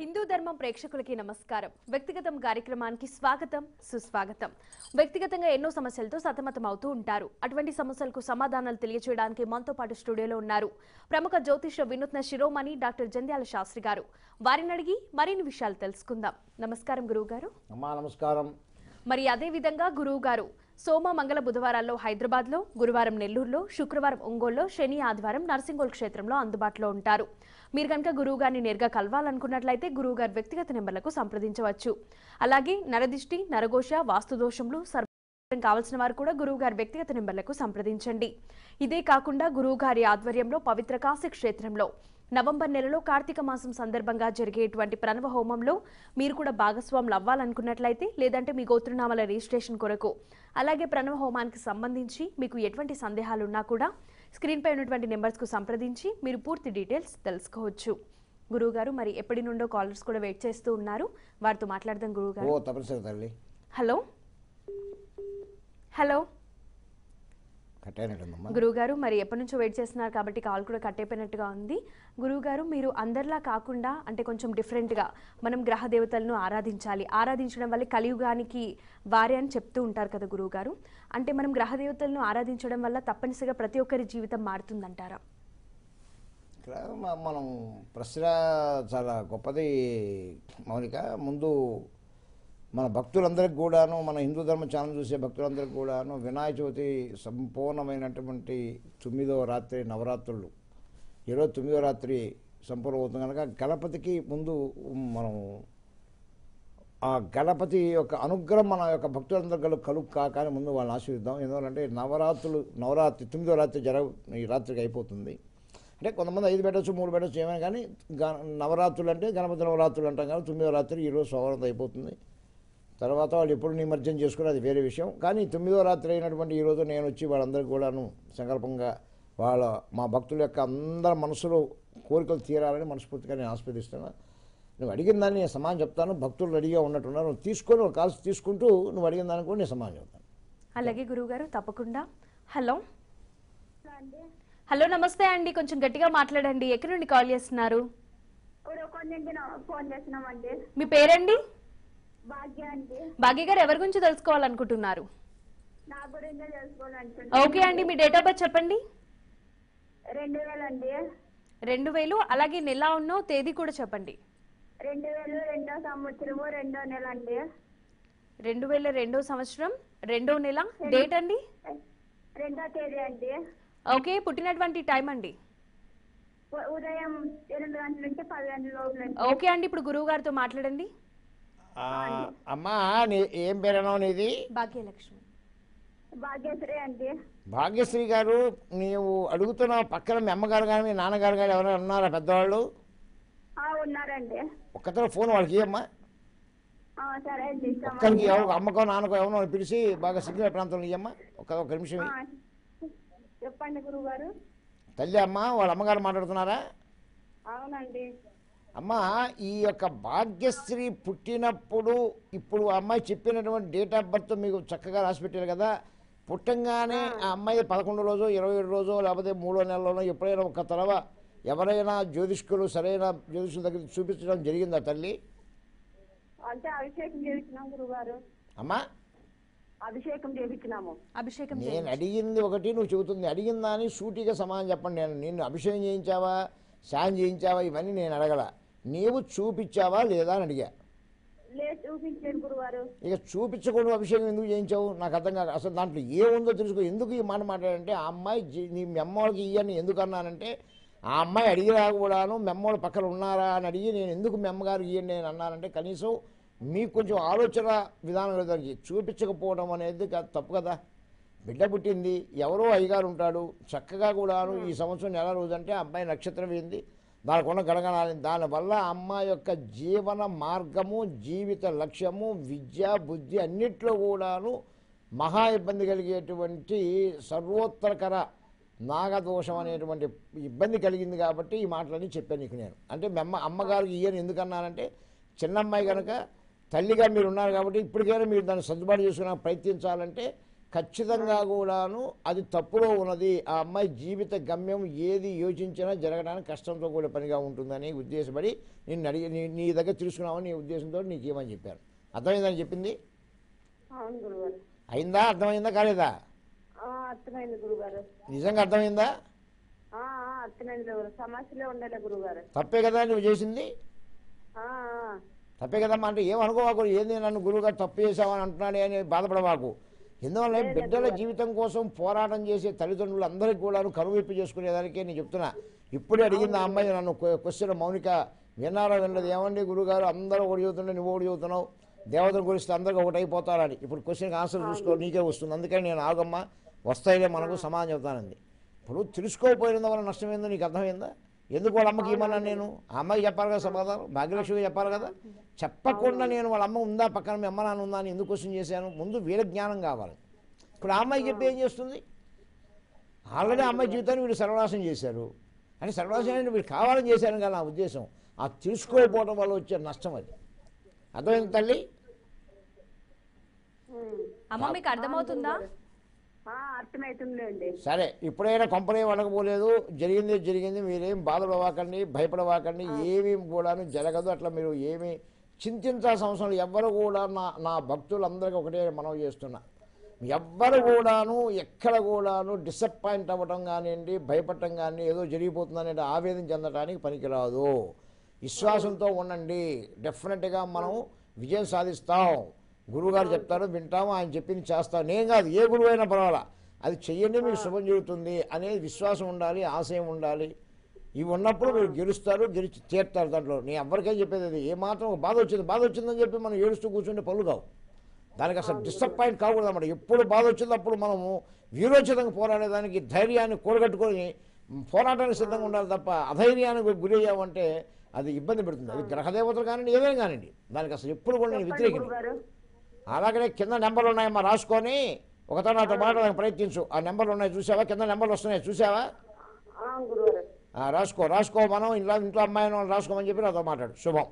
హిందూ ధర్మం ప్రేక్షకులకి నమస్కారం వ్యక్తిగతం కార్యక్రమానికి స్వాగతం సుస్వాగతం వ్యక్తిగతంగా ఎన్నో సమస్యలతో సతమతం అవుతూ ఉంటారు అటువంటి సమస్యలకు సమాధానాలు తెలియచేయడానికి మనతో పాటు స్టూడియోలో ఉన్నారు ప్రముఖ జ్యోతిష వినూత్న శిరోమణి డాక్టర్ జంధ్యాల శాస్త్రి గారు వారిని అడిగి మరిన్ని విషయాలు తెలుసుకుందాం నమస్కారం గురువు గారు అమ్మా నమస్కారం మరి అదే విధంగా గురువు గారు సోమ మంగళ బుధవారాల్లో హైదరాబాద్ లో గురువారం నెల్లూరులో శుక్రవారం ఒంగోలులో శని ఆదివారం నర్సింగోల్ క్షేత్రంలో అందుబాటులో ఉంటారు మీరు కనుక గురువు గారిని నేరుగా కలవాలనుకున్నట్లయితే గురువు గారి వ్యక్తిగత నెంబర్లకు సంప్రదించవచ్చు అలాగే నరదిష్టి నరఘోష వాస్తు దోషములు సర్వ కావలసిన వారు కూడా గురువు గారి వ్యక్తిగత నెంబర్లకు సంప్రదించండి ఇదే కాకుండా గురువు గారి ఆధ్వర్యంలో పవిత్ర కాశీ క్షేత్రంలో నవంబర్ నెలలో కార్తీక మాసం సందర్భంగా జరిగేటువంటి ప్రణవ హోమంలో మీరు కూడా భాగస్వాములు అవ్వాలనుకున్నట్లయితే లేదంటే మీ గోత్రనామాల రిజిస్ట్రేషన్ కొరకు అలాగే ప్రణవ హోమానికి సంబంధించి మీకు ఎటువంటి సందేహాలు ఉన్నా కూడా స్క్రీన్పై ఉన్నటువంటి నెంబర్స్కు సంప్రదించి మీరు పూర్తి డీటెయిల్స్ తెలుసుకోవచ్చు గురువుగారు మరి ఎప్పటి నుండో కాలర్స్ కూడా వెయిట్ చేస్తూ ఉన్నారు వారితో మాట్లాడదాం ఓ గురువుగారు తప్పనిసరి తల్లి హలో హలో కట్టయినట్టుందమ్మా గురువుగారు మరి ఎప్పటి నుంచో వెయిట్ చేస్తున్నారు కాబట్టి కాల్ కూడా కట్ అయిపోయినట్టుగా ఉంది గురువుగారు మీరు అందరిలా కాకుండా అంటే కొంచెం డిఫరెంట్గా మనం గ్రహ దేవతలను ఆరాధించాలి ఆరాధించడం వల్ల కలియుగానికి వారే అని చెప్తూ ఉంటారు కదా గురువుగారు అంటే మనం గ్రహ దేవతలను ఆరాధించడం వల్ల తప్పనిసరిగా ప్రతి ఒక్కరి జీవితం మారుతుందంటారా ఇక్కడ మ- మనం ప్రశ్న చాలా గొప్పది మౌనిక ముందు మన భక్తులందరికీ కూడాను మన హిందూ ధర్మ ఛానల్ చూసే భక్తులందరికీ కూడాను వినాయక చవితి సంపూర్ణమైనటువంటి తొమ్మిదవ రాత్రి నవరాత్రులు ఈరోజు తొమ్మిదవ రాత్రి సంపూర్ణమవుతుంది కనుక గణపతికి ముందు మనం ఆ గణపతి యొక్క అనుగ్రహం మన యొక్క భక్తులందరూ కలు కలుగు కాక అని ముందు వాళ్ళని ఆశీర్దిద్దాం ఎందుకంటే నవరాత్రులు నవరాత్రి తొమ్మిదో రాత్రి జర ఈ రాత్రికి అయిపోతుంది అంటే కొంతమంది ఐదు పెట్టచ్చు మూడు పెట్టచ్చు ఏమైనా కానీ గ- నవరాత్రులు అంటే గణపతి నవరాత్రులు అంటాం కానీ తొమ్మిదో రాత్రి ఈరోజు సోమవారం అయిపోతుంది తర్వాత వాళ్ళు ఎప్పుడు నిమజ్జనం చేసుకుని అది వేరే విషయం కానీ తొమ్మిదో రాత్రి అయినటువంటి ఈరోజు నేను వచ్చి వాళ్ళందరికీ కూడాను సంకల్పంగా వాళ్ళ మా భక్తుల యొక్క అందరి మనసులో కోరికలు తీరాలని మనస్ఫూర్తిగా నేను ఆస్వాదిస్తున్నాను నువ్వు అడిగిన దాన్ని నేను సమాధానం చెప్తాను భక్తులు రెడీగా ఉన్నట్టున్నారు నువ్వు తీసుకొని ఒక కాల్స్ తీసుకుంటూ నువ్వు అడిగిన దానికి కూడా నేను సమాధానం చెప్తాను అలాగే గురువుగారు తప్పకుండా హలో హలో నమస్తే అండి కొంచెం గట్టిగా మాట్లాడండి ఎక్కడి నుండి కాల్ చేస్తున్నారు ఇప్పుడు కొన్ని ఫోన్ చేసినామండి మీ పేరండి భాగ్య అండి భాగ్య గారు ఎవరి గురించి తెలుసుకోవాలనుకుంటున్నారు నా గురించే తెలుసుకోవాలంటున్నా ఓకే అండి మీ డేట్ ఆఫ్ బర్త్ చెప్పండి రెండు వేలు అండి రెండు వేలు అలాగే నెల ఉన్నో తేదీ కూడా చెప్పండి రెండు వేలు రెండో సంవత్సరము రెండో నెల అండి రెండు వేల రెండో సంవత్సరం రెండో నెల డేట్ అండి రెండో తేదీ అండి ఓకే పుట్టినటువంటి టైం అండి ఉ- ఉదయం ఎనిమిది గంటల నుంచి పది గంటల లోపల అండి. ఓకే అండి ఇప్పుడు గురువు గారితో మాట్లాడండి ఆ, అమ్మా నీ ఏం పేరేనో నీది భాగ్యలక్ష్మి భాగ్యశ్రీ అండి భాగ్యశ్రీ గారు నీవు అడుగుతున్న పక్కన మీ అమ్మగారు కానీ మీ నాన్నగారు కానీ ఎవరైనా ఉన్నారా పెద్దవాళ్ళు ఆ ఉన్నారండి ఒక్కతర ఫోన్ వాళ్ళకి ఇయ్యమ్మా ఆ, సరే అండి ఇస్తామండి. ఒక్కరికి ఎవరు అమ్మకో నాన్నకో ఎవరో పిలిచి బాగా సిగ్నల్ ప్రాంతంలో ఇయ్యమ్మా ఒక ఒక నిమిషం ఆ, చెప్పండి గురువు గారు తల్లి అమ్మ వాళ్ళ అమ్మగారు మాట్లాడుతున్నారా అవునండి అమ్మ ఈ యొక్క భాగ్యశ్రీ పుట్టినప్పుడు ఇప్పుడు ఆ అమ్మాయి చెప్పినటువంటి డేట్ ఆఫ్ బర్త్ మీకు చక్కగా రాసి పెట్టారు కదా పుట్టంగానే ఆ అమ్మాయి పదకొండు రోజు ఇరవై ఏడు రోజు లేకపోతే మూడో నెలలోనో ఎప్పుడైనా ఒక తలవ ఎవరైనా జ్యోతిష్కులు సరైన జ్యోతిష్కుల దగ్గర చూపించడం జరిగిందా తల్లి అంటే అభిషేకం చేయించినాం గురువు గారు అమ్మా అభిషేకం చేయించినాము అభిషేకం నేను చేయండి అడిగింది ఒకటి నువ్వు చెబుతుంది అడిగిన దాని సూటిగా సమాధానం చెప్పండి నేను నిన్ను అభిషేకం చేయించావా సాయం చేయించావా ఇవన్నీ నేను అడగల నీవు చూపించావా లేదా అని అడిగా లేదు చూపించాను గురువారు ఇక చూపించకుండా అభిషేకం ఎందుకు చేయించావు నాకు అర్థం కాదు అసలు దాంట్లో ఏముందో తెలుసుకో ఎందుకు ఈ మాట మాట్లాడంటే ఆ అమ్మాయి జీ- నీ మెమ్మోళ్ళకి ఇయ్యని ఎందుకు అన్నానంటే ఆ అమ్మాయి అడిగినా కూడాను మెమ్మోళ్ళు పక్కన ఉన్నారా అని అడిగి నేను ఎందుకు మెమ్మగారికి ఇయ్యండి నేను అన్నానంటే కనీసం మీకు కొంచెం ఆలోచన విధానం దానికి చూపించకపోవడం అనేది కా- తప్పు కదా బిడ్డ పుట్టింది ఎవరో అయ్యగారు ఉంటాడు చక్కగా కూడాను ఈ సంవత్సరం నెల రోజు అంటే అమ్మాయి నక్షత్రం ఏంది దానికి ఉన్న గణగణాలి దానివల్ల అమ్మాయి యొక్క జీవన మార్గము జీవిత లక్ష్యము విద్య బుద్ధి అన్నిట్లో కూడాను మహా ఇబ్బంది కలిగేటువంటి సర్వోత్తరకర నాగదోషం అనేటువంటి ఇబ్బంది కలిగింది కాబట్టి ఈ మాటలన్నీ చెప్పాను నీకు నేను అంటే మీ అమ్మ అమ్మగారికి ఇయ్యని ఎందుకన్నానంటే చిన్నమ్మాయి కనుక తల్లిగా మీరు ఉన్నారు కాబట్టి ఇప్పటికైనా మీరు దాన్ని సర్దుబాటు చేసుకునే ప్రయత్నించాలంటే ఖచ్చితంగా కూడాను అది తప్పులో ఉన్నది ఆ అమ్మాయి జీవిత గమ్యం ఏది యోచించినా జరగడానికి కష్టంతో కూడిన పనిగా ఉంటుందని ఉద్దేశపడి నిన్ను అడిగి నీ నీ దగ్గర తెలుసుకున్నామని నీ ఉద్దేశంతో నీకు ఏమని చెప్పారు అర్థమైందని చెప్పింది అవును గురుగారు అయిందా అర్థమైందా కాలేదా ఆ, అర్థమైంది గురుగారు నిజంగా అర్థమైందా ఆ, ఆ, అర్థమైంది గురుగారు సమస్యలే ఉండాలి గురుగారు తప్పే కదా నువ్వు చేసింది ఆ, ఆ. తప్పే కదమ్మా అంటే ఏమనుకోవాకు ఏంది నన్ను గురువుగారు తప్పు చేశావని అంటున్నాడే అని బాధపడవాకు ఎందువల్ల బిడ్డల జీవితం కోసం పోరాటం చేసే తల్లిదండ్రులు అందరికీ కూడా కనువిప్పు చేసుకునేదానికే నేను చెప్తున్నా ఇప్పుడే అడిగింది ఆ అమ్మాయి నన్ను క్వశ్చన్ మౌనిక విన్నారా వినలేదు ఏమండి గురుగారు అందరూ ఒకటి చదువుతుంటే నువ్వు ఒకటి చదువుతున్నావు దేవతల గురించి అందరికీ ఒకటి అయిపోతారని ఇప్పుడు క్వశ్చన్కి ఆన్సర్ చూసుకో నీకే వస్తుంది అందుకని నేను ఆగమ్మా వస్తాయిలే మనకు సమాధానం చెప్తానంది ఇప్పుడు తెలుసుకోకపోయిన వల్ల నష్టమైందో నీకు అర్థమైందా ఎందుకు వాళ్ళ అమ్మకి ఇమ్మన్నాను నేను ఆ అమ్మాయికి చెప్పాలి కదా సమాధానం భాగ్యలక్ష్మికి చెప్పాలి కదా చెప్పకుండా నేను వాళ్ళ అమ్మ ఉందా పక్కన మీ అమ్మ నాన్న ఉందా అని ఎందుకు క్వశ్చన్ చేశాను ముందు వీళ్ళ జ్ఞానం కావాలి ఇప్పుడు ఆ అమ్మాయి చెప్పి ఏం చేస్తుంది ఆల్రెడీ ఆ అమ్మాయి జీవితాన్ని వీడు సర్వనాశనం చేశారు అంటే సర్వనాశనం అంటే వీడు కావాలని చేశాను కదా నా ఉద్దేశం ఆ తెలుసుకోకపోవడం వల్ల వచ్చే నష్టం అది అర్థమైంది తల్లి ఉమ్. అమ్మ మీకు అర్థమవుతుందా ఆ, అర్థమవుతుందండి సరే ఇప్పుడైనా కంపెనీ వండకపోలేదు జరిగింది జరిగింది మీరేం బాధపడవాకండి భయపడవాకండి ఏమీ కూడాను జరగదు అట్లా మీరు ఏమీ చింతించాల్సిన అవసరం లేదు. ఎవ్వరు కూడా నా నా భక్తులందరికీ ఒకటే మనం చేస్తున్నా ఎవ్వరు కూడాను ఎక్కడ కూడాను డిసప్పాయింట్ అవ్వటం కానివ్వండి భయపడటం కానీ ఏదో జరిగిపోతుందనే ఆవేదన చెందడానికి పనికిరాదు విశ్వాసంతో ఉండండి డెఫినెట్గా మనం విజయం సాధిస్తాం గురువుగారు చెప్తారు వింటాము ఆయన చెప్పింది చేస్తాం నేను కాదు ఏ గురువు అయినా పర్వాలా అది చెయ్యండి మీకు శుభం జరుగుతుంది అనేది విశ్వాసం ఉండాలి ఆశయం ఉండాలి ఇవి ఉన్నప్పుడు మీరు గెలుస్తారు గెలిచి తీరుతారు దాంట్లో నేను ఎవరికైనా చెప్పేది అది ఏ మాత్రం ఒక బాధ వచ్చింది బాధ వచ్చిందని చెప్పి మనం ఏడుస్తూ కూర్చుంటే పనులు కావు దానికి అసలు డిసప్పాయింట్ కాకూడదు అన్నమాట ఎప్పుడు బాధ వచ్చిందో అప్పుడు మనము వీరోచితంగా పోరాడేదానికి ధైర్యాన్ని కూడగట్టుకొని పోరాటానికి సిద్ధంగా ఉండాలి తప్ప అధైర్యానికి గురి అయ్యామంటే అది ఇబ్బంది పెడుతుంది అది గ్రహదేవతలు కానివ్వండి ఏదైనా కానివ్వండి దానికి అసలు ఎప్పుడు కూడా నేను చెప్పండి వ్యతిరేకించను గురుగారు అలాగనే కింద నెంబర్లు ఉన్నాయమ్మా రాసుకొని ఒకతో నాతో మాట్లాడడానికి ప్రయత్నించు ఆ నెంబర్లు ఉన్నాయి చూసావా కింద నెంబర్లు వస్తున్నాయి చూసావా ఆ, గురుగారు ఆ, రాసుకో రాసుకో మనం ఇంట్లో ఇంట్లో అమ్మాయిని వాళ్ళు రాసుకోమని చెప్పి నాతో మాట్లాడు శుభం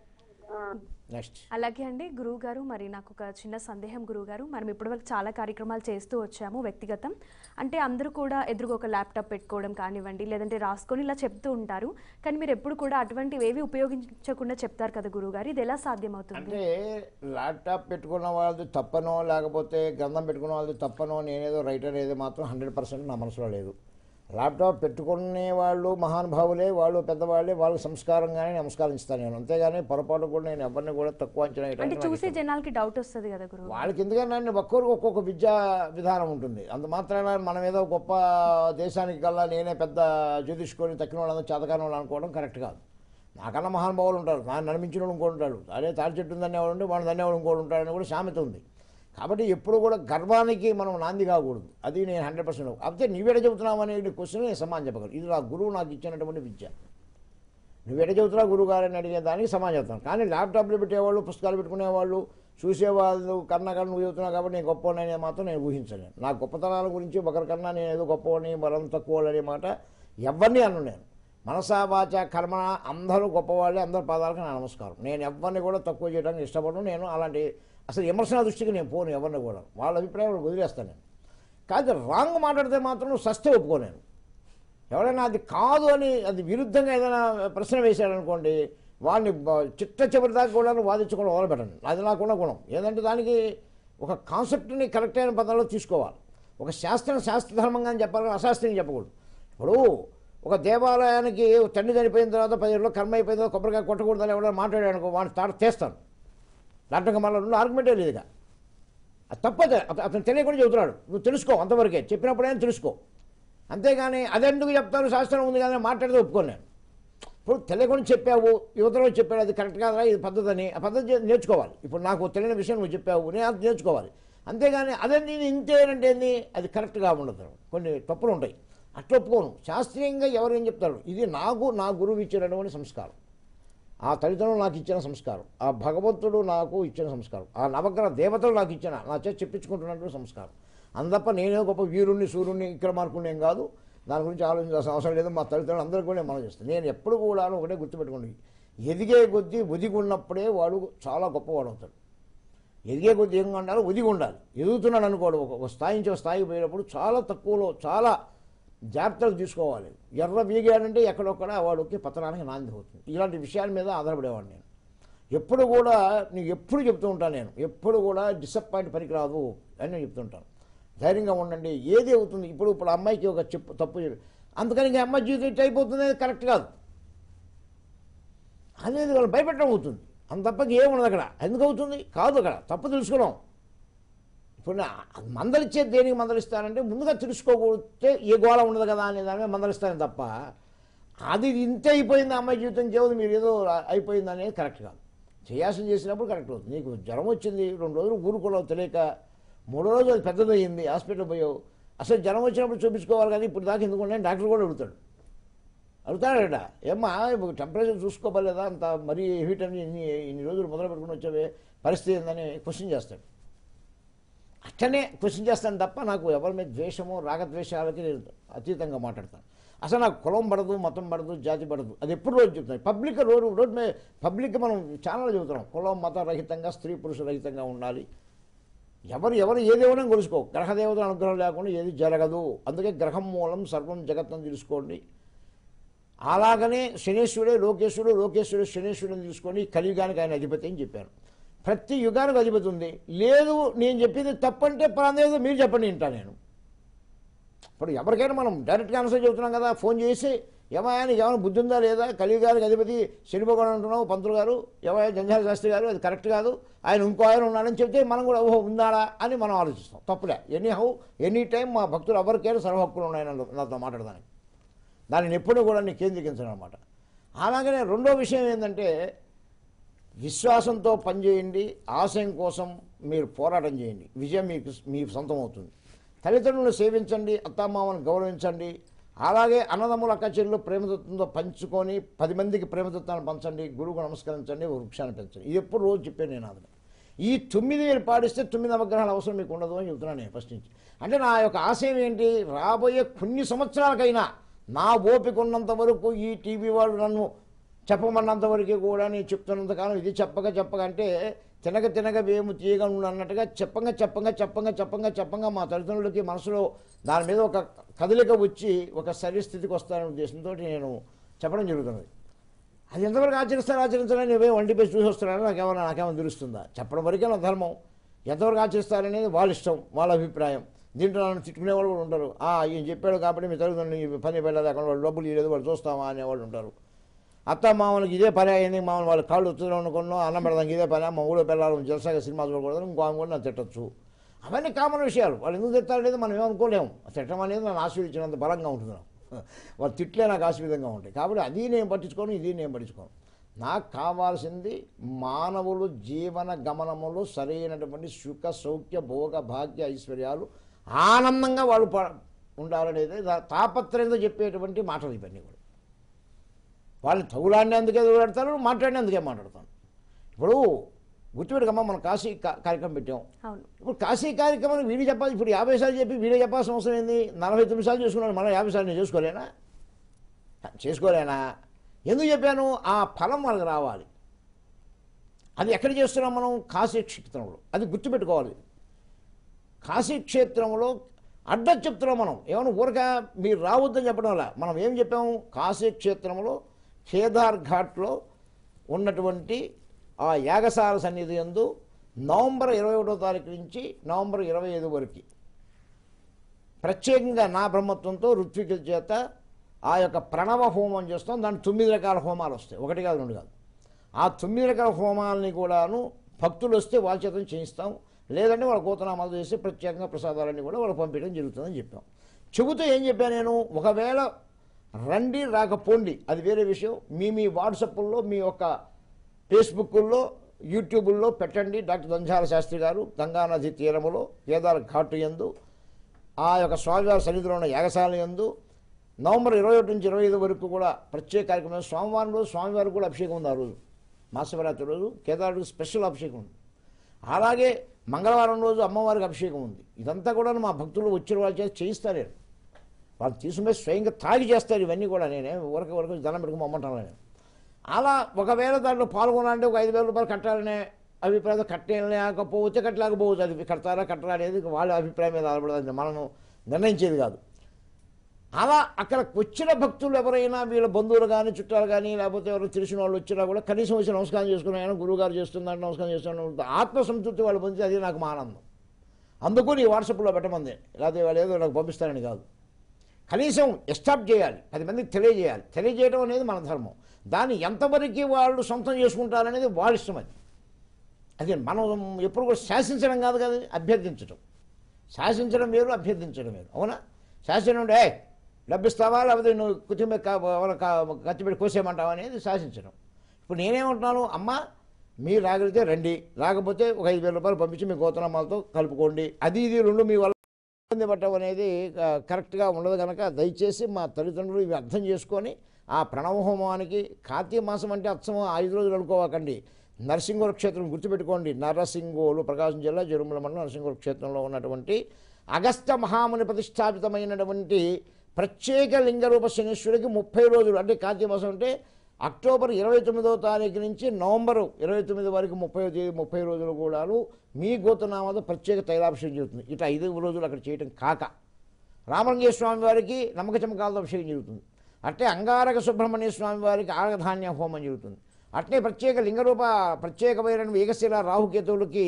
ఆ, నెక్స్ట్ అలాగే అండి గురువు గారు మరి నాకు ఒక చిన్న సందేహం గురువు గారు మనం ఇప్పటివరకు చాలా కార్యక్రమాలు చేస్తూ వచ్చాము వ్యక్తిగతం అంటే అందరూ కూడా ఎదురుగా ఒక ల్యాప్టాప్ పెట్టుకోవడం కానివ్వండి లేదంటే రాసుకొని ఇలా చెప్తూ ఉంటారు కానీ మీరు ఎప్పుడు కూడా అటువంటివి ఏవి ఉపయోగించకుండా చెప్తారు కదా గురువు గారు ఇది ఎలా సాధ్యమవుతుంది అంటే ల్యాప్టాప్ పెట్టుకున్న వాళ్ళది తప్పనో లేకపోతే గ్రంథం పెట్టుకున్న వాళ్ళది తప్పనో నేనేదో రైటర్ ఏదో మాత్రం హండ్రెడ్ పర్సెంట్ నా మనసులో లేదు ల్యాప్టాప్ పెట్టుకునే వాళ్ళు మహానుభావులే వాళ్ళు పెద్దవాళ్ళే వాళ్ళకి సంస్కారంగానే నమస్కరిస్తాను నేను అంతేగాని పొరపాటు కూడా నేను ఎవరిని కూడా తక్కువ అంచనా అంటే వేయడానికి నాకు చూసే జనాలకి డౌట్ వస్తుంది కదా గురువు వాళ్ళకి ఎందుకంటే ఒక్కొక్కరికి ఒక్కొక్క విద్యా విధానం ఉంటుంది అంత మాత్రాన మనం ఏదో గొప్ప దేశానికి కల్లా నేనే పెద్ద జ్యోతిష్కొని తక్కిన వాళ్ళందరూ చేతకాని వాళ్ళు అనుకోవడం కరెక్ట్ కాదు నాకన్నా మహానుభావులు ఉంటారు నా నడిపించిన వాళ్ళు ఇంకోటి ఉంటాడు అదే తాడి చెట్టు దన్నేవాడు ఉంటే వాడు దన్నేవాడు ఇంకోటి ఉంటాడని కూడా సామెత ఉంది కాబట్టి ఎప్పుడు కూడా గర్వానికి మనం నాంది కాకూడదు అది నేను హండ్రెడ్ పర్సెంట్ అయితే నీవేడ చెబుతున్నావు అనే క్వశ్చన్ నేను సమాధానం చెప్పగలను ఇది నా గురువు నాకు ఇచ్చినటువంటి విద్య నువ్వు ఎట చెబుతున్నా గురువు గారని అడిగే దానికి సమాధానం చెప్తాను కానీ ల్యాప్టాప్లు పెట్టేవాళ్ళు పుస్తకాలు పెట్టుకునేవాళ్ళు చూసేవాళ్ళు కన్నా కన్నా నువ్వు చెబుతున్నావు కాబట్టి నేను గొప్పవాడిని మాత్రం నేను ఊహించలేను నా గొప్పతనాల గురించి ఒకరికన్నా నేను ఏదో గొప్పవాడిని మరం తక్కువ అనే మాట ఎవరిని అన్ను నేను మనసా వాచ కర్మ అందరూ గొప్పవాళ్ళే అందరి పాదాలకు నా నమస్కారం నేను ఎవరిని కూడా తక్కువ చేయడానికి ఇష్టపడను నేను అలాంటి అసలు విమర్శన దృష్టికి నేను పోను ఎవరిని కూడా వాళ్ళ అభిప్రాయం వదిలేస్తాను నేను కాదు రాంగ్ మాట్లాడితే మాత్రం సస్తే ఒప్పుకోలేను ఎవరైనా అది కాదు అని అది విరుద్ధంగా ఏదైనా ప్రశ్న వేశాడనుకోండి వాడిని బ- చిట్ట చివరి దాకా కూడా వాదించుకోవడం మొదలుపెట్టండి అది నాకున్న గుణం ఏదంటే దానికి ఒక కాన్సెప్ట్ని కరెక్ట్ అయిన పద్ధతిలో తీసుకోవాలి ఒక శాస్త్రం శాస్త్ర ధర్మంగా అని చెప్పాలి కానీ అశాస్త్రం చెప్పకూడదు ఇప్పుడు ఒక దేవాలయానికి తండ్రి చనిపోయిన తర్వాత పది రోజుల్లో కర్మ అయిపోయిన తర్వాత కొబ్బరికాయ కొట్టకూడదని ఎవరైనా మాట్లాడాడు అనుకో వాడిని తాట తీస్తాను దాంట్లో మళ్ళీ రెండు ఆర్గ్యుమెంటే లేదుగా అది తప్పదు అత- అతను తెలియకుండా చెబుతున్నాడు నువ్వు తెలుసుకో అంతవరకే చెప్పినప్పుడైనా తెలుసుకో అంతేగాని అదెందుకు చెప్తారు శాస్త్రం ఉంది కానీ మాట్లాడితే ఒప్పుకోను నేను ఇప్పుడు తెలియకుండా చెప్పావు యువతలో చెప్పాడు అది కరెక్ట్ కాదా ఇది పద్ధతి అని ఆ పద్ధతి చే- నేర్చుకోవాలి ఇప్పుడు నాకు తెలియని విషయం నువ్వు చెప్పావు నేను అది నేర్చుకోవాలి అంతేగాని అదే నేను ఇంతేనంటే ఏంది అది కరెక్ట్గా ఉండదు కొన్ని తప్పులు ఉంటాయి అట్లా ఒప్పుకోను శాస్త్రీయంగా ఎవరు ఏం చెప్తారు ఇది నాకు నా గురువు ఇచ్చినటువంటి సంస్కారం ఆ తల్లిదండ్రులు నాకు ఇచ్చిన సంస్కారం ఆ భగవంతుడు నాకు ఇచ్చిన సంస్కారం ఆ నవగ్రహ దేవతలు నాకు ఇచ్చిన నా చేతి చెప్పించుకుంటున్నటువంటి సంస్కారం అందప్ప నేనే గొప్ప వీరుణ్ణి సూర్యుడిని ఇక్కడ మార్పుని ఏం కాదు దాని గురించి ఆలోచించాల్సిన అవసరం లేదు మా తల్లిదండ్రులు అందరికీ కూడా నేను మనం చేస్తాను నేను ఎప్పుడు కూడా ఒకటే గుర్తుపెట్టుకోండి ఎదిగే కొద్దీ ఒదిగి ఉన్నప్పుడే వాడు చాలా గొప్పవాడు అవుతాడు ఎదిగే కొద్ది ఏం ఉండాలి ఒదిగి ఉండాలి ఎదుగుతున్నాడు అనుకోడు ఒక ఒక స్థాయి నుంచి ఒక స్థాయికి పోయినప్పుడు చాలా తక్కువలో చాలా జాగ్రత్తలు తీసుకోవాలి ఎర్ర వీగాడంటే ఎక్కడొక్కడ వాడికి పతనానికి నాంది అవుతుంది ఇలాంటి విషయాల మీద ఆధారపడేవాడు నేను ఎప్పుడు కూడా నీకు ఎప్పుడు చెప్తూ ఉంటాను నేను ఎప్పుడు కూడా డిసప్పాయింట్ పనికిరాదు అని నేను చెప్తుంటాను ధైర్యంగా ఉండండి ఏది అవుతుంది ఇప్పుడు ఇప్పుడు అమ్మాయికి ఒక చెప్పు తప్పు చెప్పి- అందుకని ఇంకా అమ్మాయి జీవితం ఇట్లా అయిపోతుంది అనేది కరెక్ట్ కాదు అనేది వాళ్ళు భయపెట్టడం అవుతుంది అంత తప్పకి ఏమున్నది అక్కడ ఎందుకు అవుతుంది కాదు అక్కడ తప్పు తెలుసుకున్నాం ఇప్పుడు నా మందలిచ్చే దేనికి మందలిస్తానంటే ముందుగా తెలుసుకోకపోతే ఏ గోళ ఉండదు కదా అనే దాని మీద మందలిస్తాను తప్ప అది ఇంతే అయిపోయింది అమ్మాయి జీవితం చేయదు మీరు ఏదో అయిపోయింది అనేది కరెక్ట్ కాదు చేయాల్సింది చేసినప్పుడు కరెక్ట్ అవుతుంది నీకు జ్వరం వచ్చింది రెండు రోజులు ఊరుకోలేవు తెలియక మూడో రోజు అది పెద్దదయ్యింది హాస్పిటల్ పోయావు అసలు జ్వరం వచ్చినప్పుడు చూపించుకోవాలి కానీ ఇప్పుడు దాకా ఎందుకు ఉన్నాయని డాక్టర్ కూడా అడుగుతాడు అడుగుతాడట ఏమ్మా ఇప్పుడు టెంపరేచర్ చూసుకోవలేదా అంత మరీ హీట్ అని ఇన్ని ఇన్ని రోజులు మొదలు పెట్టుకుని వచ్చే పరిస్థితి ఏందని క్వశ్చన్ చేస్తాడు అట్లనే క్వశ్చన్ చేస్తాను తప్ప నాకు ఎవరి మీద ద్వేషము రాగద్వేషాలకి నేను అతీతంగా మాట్లాడతాను అసలు నాకు కులం పడదు మతం పడదు జాతి పడదు అది ఎప్పుడు రోజు చెప్తాను పబ్లిక్ రోడ్ రోడ్ మీద పబ్లిక్ మనం ఛానల్ చెబుతున్నాం కులం మత రహితంగా స్త్రీ పురుష రహితంగా ఉండాలి ఎవరు ఎవరు ఏ దేవుడని కొలుసుకో గ్రహదేవతల అనుగ్రహం లేకుండా ఏది జరగదు అందుకే గ్రహం మూలం సర్వం జగత్తుని తెలుసుకోండి అలాగనే శనేశ్వరుడే లోకేశ్వరుడు లోకేశ్వరుడు శనేశ్వరుని తీసుకొని కలియుగానికి ఆయన అధిపతి అని చెప్పాను ప్రతి యుగానికి అధిపతి ఉంది లేదు నేను చెప్పింది తప్పంటే పలానేదో మీరు చెప్పండి వింటా నేను ఇప్పుడు ఎవరికైనా మనం డైరెక్ట్గా ఆన్సర్ చెబుతున్నాం కదా ఫోన్ చేసి ఏమయ్యా నీకు ఏమైనా బుద్ధి ఉందా లేదా కలియుగానికి అధిపతి శనిపోగొడ అంటున్నావు పంతులు గారు ఏమయ్యా జంజాల శాస్త్రి గారు అది కరెక్ట్ కాదు ఆయన ఇంకో ఆయన ఉన్నాడని చెప్తే మనం కూడా ఓహో ఉందాడా అని మనం ఆలోచిస్తాం తప్పులే ఎనీ హౌ ఎనీ టైం మా భక్తులు ఎవరికైనా సర్వ హక్కులు ఉన్నాయని నాతో మాట్లాడదానికి దానిని ఎప్పుడూ కూడా నేను కేంద్రీకరించను అనమాట అలాగనే రెండో విషయం ఏంటంటే విశ్వాసంతో పనిచేయండి ఆశయం కోసం మీరు పోరాటం చేయండి విజయం మీకు మీ సొంతం అవుతుంది తల్లిదండ్రులను సేవించండి అత్తామామను గౌరవించండి అలాగే అన్నదమ్ముల అక్కచెల్లు ప్రేమతత్వంతో పంచుకొని పది మందికి ప్రేమతత్వాన్ని పంచండి గురువుకు నమస్కరించండి ఒక వృక్షాన్ని పెంచండి ఇది ఎప్పుడు రోజు చెప్పాను నేను అది ఈ తొమ్మిది వేలు పాడిస్తే తొమ్మిది నవగ్రహాల అవసరం మీకు ఉండదు అని చెప్తున్నాను నేను ఫస్ట్ నుంచి అంటే నా యొక్క ఆశయం ఏంటి రాబోయే కొన్ని సంవత్సరాలకైనా నా ఓపిక ఉన్నంత వరకు ఈ టీవీ వాళ్ళు నన్ను చెప్పమన్నంత వరకు కూడా నేను చెప్తున్నంత కాలం ఇది చెప్పగా చెప్పగా అంటే తినగ తినగ వేము తీయగా ఉండు అన్నట్టుగా చెప్పంగా చెప్పంగా చెప్పంగా చెప్పంగా చెప్పంగా మా తల్లిదండ్రులకి మనసులో దాని మీద ఒక కదలిక వచ్చి ఒక సరి స్థితికి వస్తాననే ఉద్దేశంతో నేను చెప్పడం జరుగుతున్నది అది ఎంతవరకు ఆచరిస్తారు ఆచరించాలని నువ్వే వంటిపై చూసి వస్తున్నారని నాకేమన్నా నాకేమైనా తెలుస్తుందా చెప్పడం వరకే నా ధర్మం ఎంతవరకు ఆచరిస్తారనేది వాళ్ళ ఇష్టం వాళ్ళ అభిప్రాయం దీంట్లో నన్ను తిట్టుకునే వాళ్ళు కూడా ఉంటారు ఆ ఈయన చెప్పాడు కాబట్టి మీ తల్లిదండ్రులు ఈ పని పెట్టలేదు అక్కడ వాళ్ళు డబ్బులు ఇవ్వలేదు వాళ్ళు చూస్తామా అనేవాళ్ళు ఉంటారు అత్త మామూలకి ఇదే పని అయింది మామూలు వాళ్ళ కాళ్ళు ఉత్తరం అనుకున్నాం అన్నం పెడదానికి ఇదే పని మా ఊళ్ళో పిల్లలు జలసాగా సినిమా చూడకూడదు ఇంకో ఆమె కూడా నన్ను తిట్టచ్చు అవన్నీ కామన్ విషయాలు వాళ్ళు ఎందుకు తిట్టారనేది మనం ఏమనుకోలేము తిట్టడం అనేది నన్ను ఆశీర్వదించినంత బలంగా ఉంటుంది నాకు వాళ్ళు తిట్లే నాకు ఆశీర్విధంగా ఉంటాయి కాబట్టి అది నేను పట్టించుకోను ఇది నేను పట్టించుకోను నాకు కావాల్సింది మానవులు జీవన గమనములు సరైనటువంటి సుఖ సౌఖ్య భోగ భాగ్య ఐశ్వర్యాలు ఆనందంగా వాళ్ళు ప- ఉండాలనేది దా- తాపత్రయంతో చెప్పేటువంటి మాటలు ఇవన్నీ కూడా వాళ్ళు తగులాడినందుకే పెడతారు మాట్లాడినందుకే మాట్లాడతాను ఇప్పుడు గుర్తుపెట్టుకమ్మా మనం కాశీ కా- కార్యక్రమం పెట్టాం అవును ఇప్పుడు కాశీ కార్యక్రమానికి వీడియో చెప్పాలి ఇప్పుడు యాభై సార్లు చెప్పి వీడియో చెప్పాల్సిన అవసరం ఏంది నలభై తొమ్మిది సార్లు చేసుకున్నాను మనం యాభై సార్లు నేను చేసుకోలేనా చేసుకోలేనా ఎందుకు చెప్పాను ఆ ఫలం వాళ్ళకి రావాలి అది ఎక్కడ చేస్తున్నాం మనం కాశీ క్షేత్రంలో అది గుర్తుపెట్టుకోవాలి కాశీ క్షేత్రంలో అడ్డ చెప్తున్నాం మనం ఏమైనా ఊరక మీరు రావద్దని చెప్పడం వల్ల మనం ఏం చెప్పాము కాశీ క్షేత్రంలో కేదార్ ఘాట్లో ఉన్నటువంటి ఆ యాగసార సన్నిధి యందు నవంబర్ ఇరవై ఒకటో తారీఖు నుంచి నవంబర్ ఇరవై ఐదు వరకు ప్రత్యేకంగా నా బ్రహ్మత్వంతో ఋత్వికుల చేత ఆ యొక్క ప్రణవ హోమం చేస్తాం దాని తొమ్మిది రకాల హోమాలు వస్తాయి ఒకటి కాదు రెండు కాదు ఆ తొమ్మిది రకాల హోమాలని కూడాను భక్తులు వస్తే వాళ్ళ చేత చేయిస్తాం లేదంటే వాళ్ళ కోతనామాలు చేసి ప్రత్యేకంగా ప్రసాదాలన్నీ కూడా వాళ్ళు పంపించడం జరుగుతుందని చెప్పాం చెబుతూ ఏం చెప్పాను నేను ఒకవేళ రండి రాకపోండి అది వేరే విషయం మీ మీ వాట్సాప్ల్లో మీ యొక్క ఫేస్బుక్లో యూట్యూబుల్లో పెట్టండి డాక్టర్ దంజాల శాస్త్రి గారు గంగానది తీరములో కేదార్ ఘాటు యందు ఆ యొక్క స్వామివారి సన్నిధిలో ఉన్న యాగశాల యందు నవంబర్ ఇరవై ఒకటి నుంచి ఇరవై ఐదు వరకు కూడా ప్రత్యేక కార్యక్రమం స్వామివారం రోజు స్వామివారికి కూడా అభిషేకం ఉంది ఆ రోజు మహాశివరాత్రి రోజు కేదారుడికి స్పెషల్ అభిషేకం ఉంది అలాగే మంగళవారం రోజు అమ్మవారికి అభిషేకం ఉంది ఇదంతా కూడా మా భక్తులు వచ్చిన వాళ్ళ చేత చేయిస్తారు నేను వాళ్ళు తీసుకుపోయి స్వయంగా తాగి చేస్తారు ఇవన్నీ కూడా నేనే ఊరక వరకు ధనం పెట్టుకుని అమ్మంటాను నేను అలా ఒకవేళ దాంట్లో పాల్గొనాలంటే ఒక ఐదు వేల రూపాయలు కట్టాలనే అభిప్రాయం కట్టేం లేకపోతే కట్టలేకపోవచ్చు అది కడతారా కట్టరా అనేది వాళ్ళ అభిప్రాయం మీద ఆధారపడదు మనం నిర్ణయించేది కాదు అలా అక్కడికి వచ్చిన భక్తులు ఎవరైనా వీళ్ళ బంధువులు కానీ చుట్టాలు కానీ లేకపోతే ఎవరు తెలిసిన వాళ్ళు వచ్చినా కూడా కనీసం వచ్చి నమస్కారం చేసుకుని ఆయన గురువుగారు చేస్తున్నారు నమస్కారం చేస్తున్నారు ఆత్మసంతృప్తి వాళ్ళు పొందితే అది నాకు మా ఆనందం అందుకు నీ వాట్సాప్లో పెట్టమంది లేకపోతే వాళ్ళు ఏదో నాకు పంపిస్తారని కాదు కనీసం ఎస్టాప్ చేయాలి పది మందికి తెలియజేయాలి తెలియజేయడం అనేది మన ధర్మం దాన్ని ఎంతవరకు వాళ్ళు సొంతం చేసుకుంటారనేది వాళ్ళ ఇష్టం అది అది మనం ఎప్పుడు కూడా శాసించడం కాదు కదా అభ్యర్థించడం శాసించడం వేరు అభ్యర్థించడం వేరు అవునా శాసించడం అంటే "ఏయ్, డబ్బిస్తావా లేకపోతే నువ్వు కుటుంబ కత్తిపెట్టి కోసేయమంటావా అనేది శాసించడం ఇప్పుడు నేనేమంటున్నాను అమ్మ మీరు రాగలిగితే రండి రాకపోతే ఒక ఐదు వేల రూపాయలు పంపించి మీ గోతనామాలతో కలుపుకోండి అది ఇది రెండు మీ వల్ల ఇబ్బంది పడటం అనేది ఆ, కరెక్ట్గా ఉండదు కనుక దయచేసి మా తల్లిదండ్రులు ఇవి అర్థం చేసుకొని ఆ ప్రణవ హోమానికి కార్తీక మాసం అంటే అచ్చం ఐదు రోజులు అనుకోవకండి నరసింగోల క్షేత్రం గుర్తుపెట్టుకోండి నరసింగోలు ప్రకాశం జిల్లా జరుమల మండలం నరసింగోల క్షేత్రంలో ఉన్నటువంటి అగస్త్య మహాముని ప్రతిష్టాపితమైనటువంటి ప్రత్యేక లింగరూప శనీశ్వరుడికి ముప్పై రోజులు అంటే కార్తీక మాసం అంటే అక్టోబర్ ఇరవై తొమ్మిదవ తారీఖు నుంచి నవంబర్ ఇరవై తొమ్మిది వరకు ముప్పై తేదీ ముప్పై రోజులు కూడాను మీ గోతనామాతో ప్రత్యేక తైలాభిషేకం జరుగుతుంది ఇట్లా ఐదు రోజులు అక్కడ చేయటం కాక రామలింగేశ్వర స్వామి వారికి నమ్మక చమకాలతో అభిషేకం జరుగుతుంది అట్లే అంగారక సుబ్రహ్మణ్య స్వామి వారికి ఆగధాన్య హోమం జరుగుతుంది అట్లే ప్రత్యేక లింగరూప ప్రత్యేకమైన ఏకశిల రాహుకేతువులకి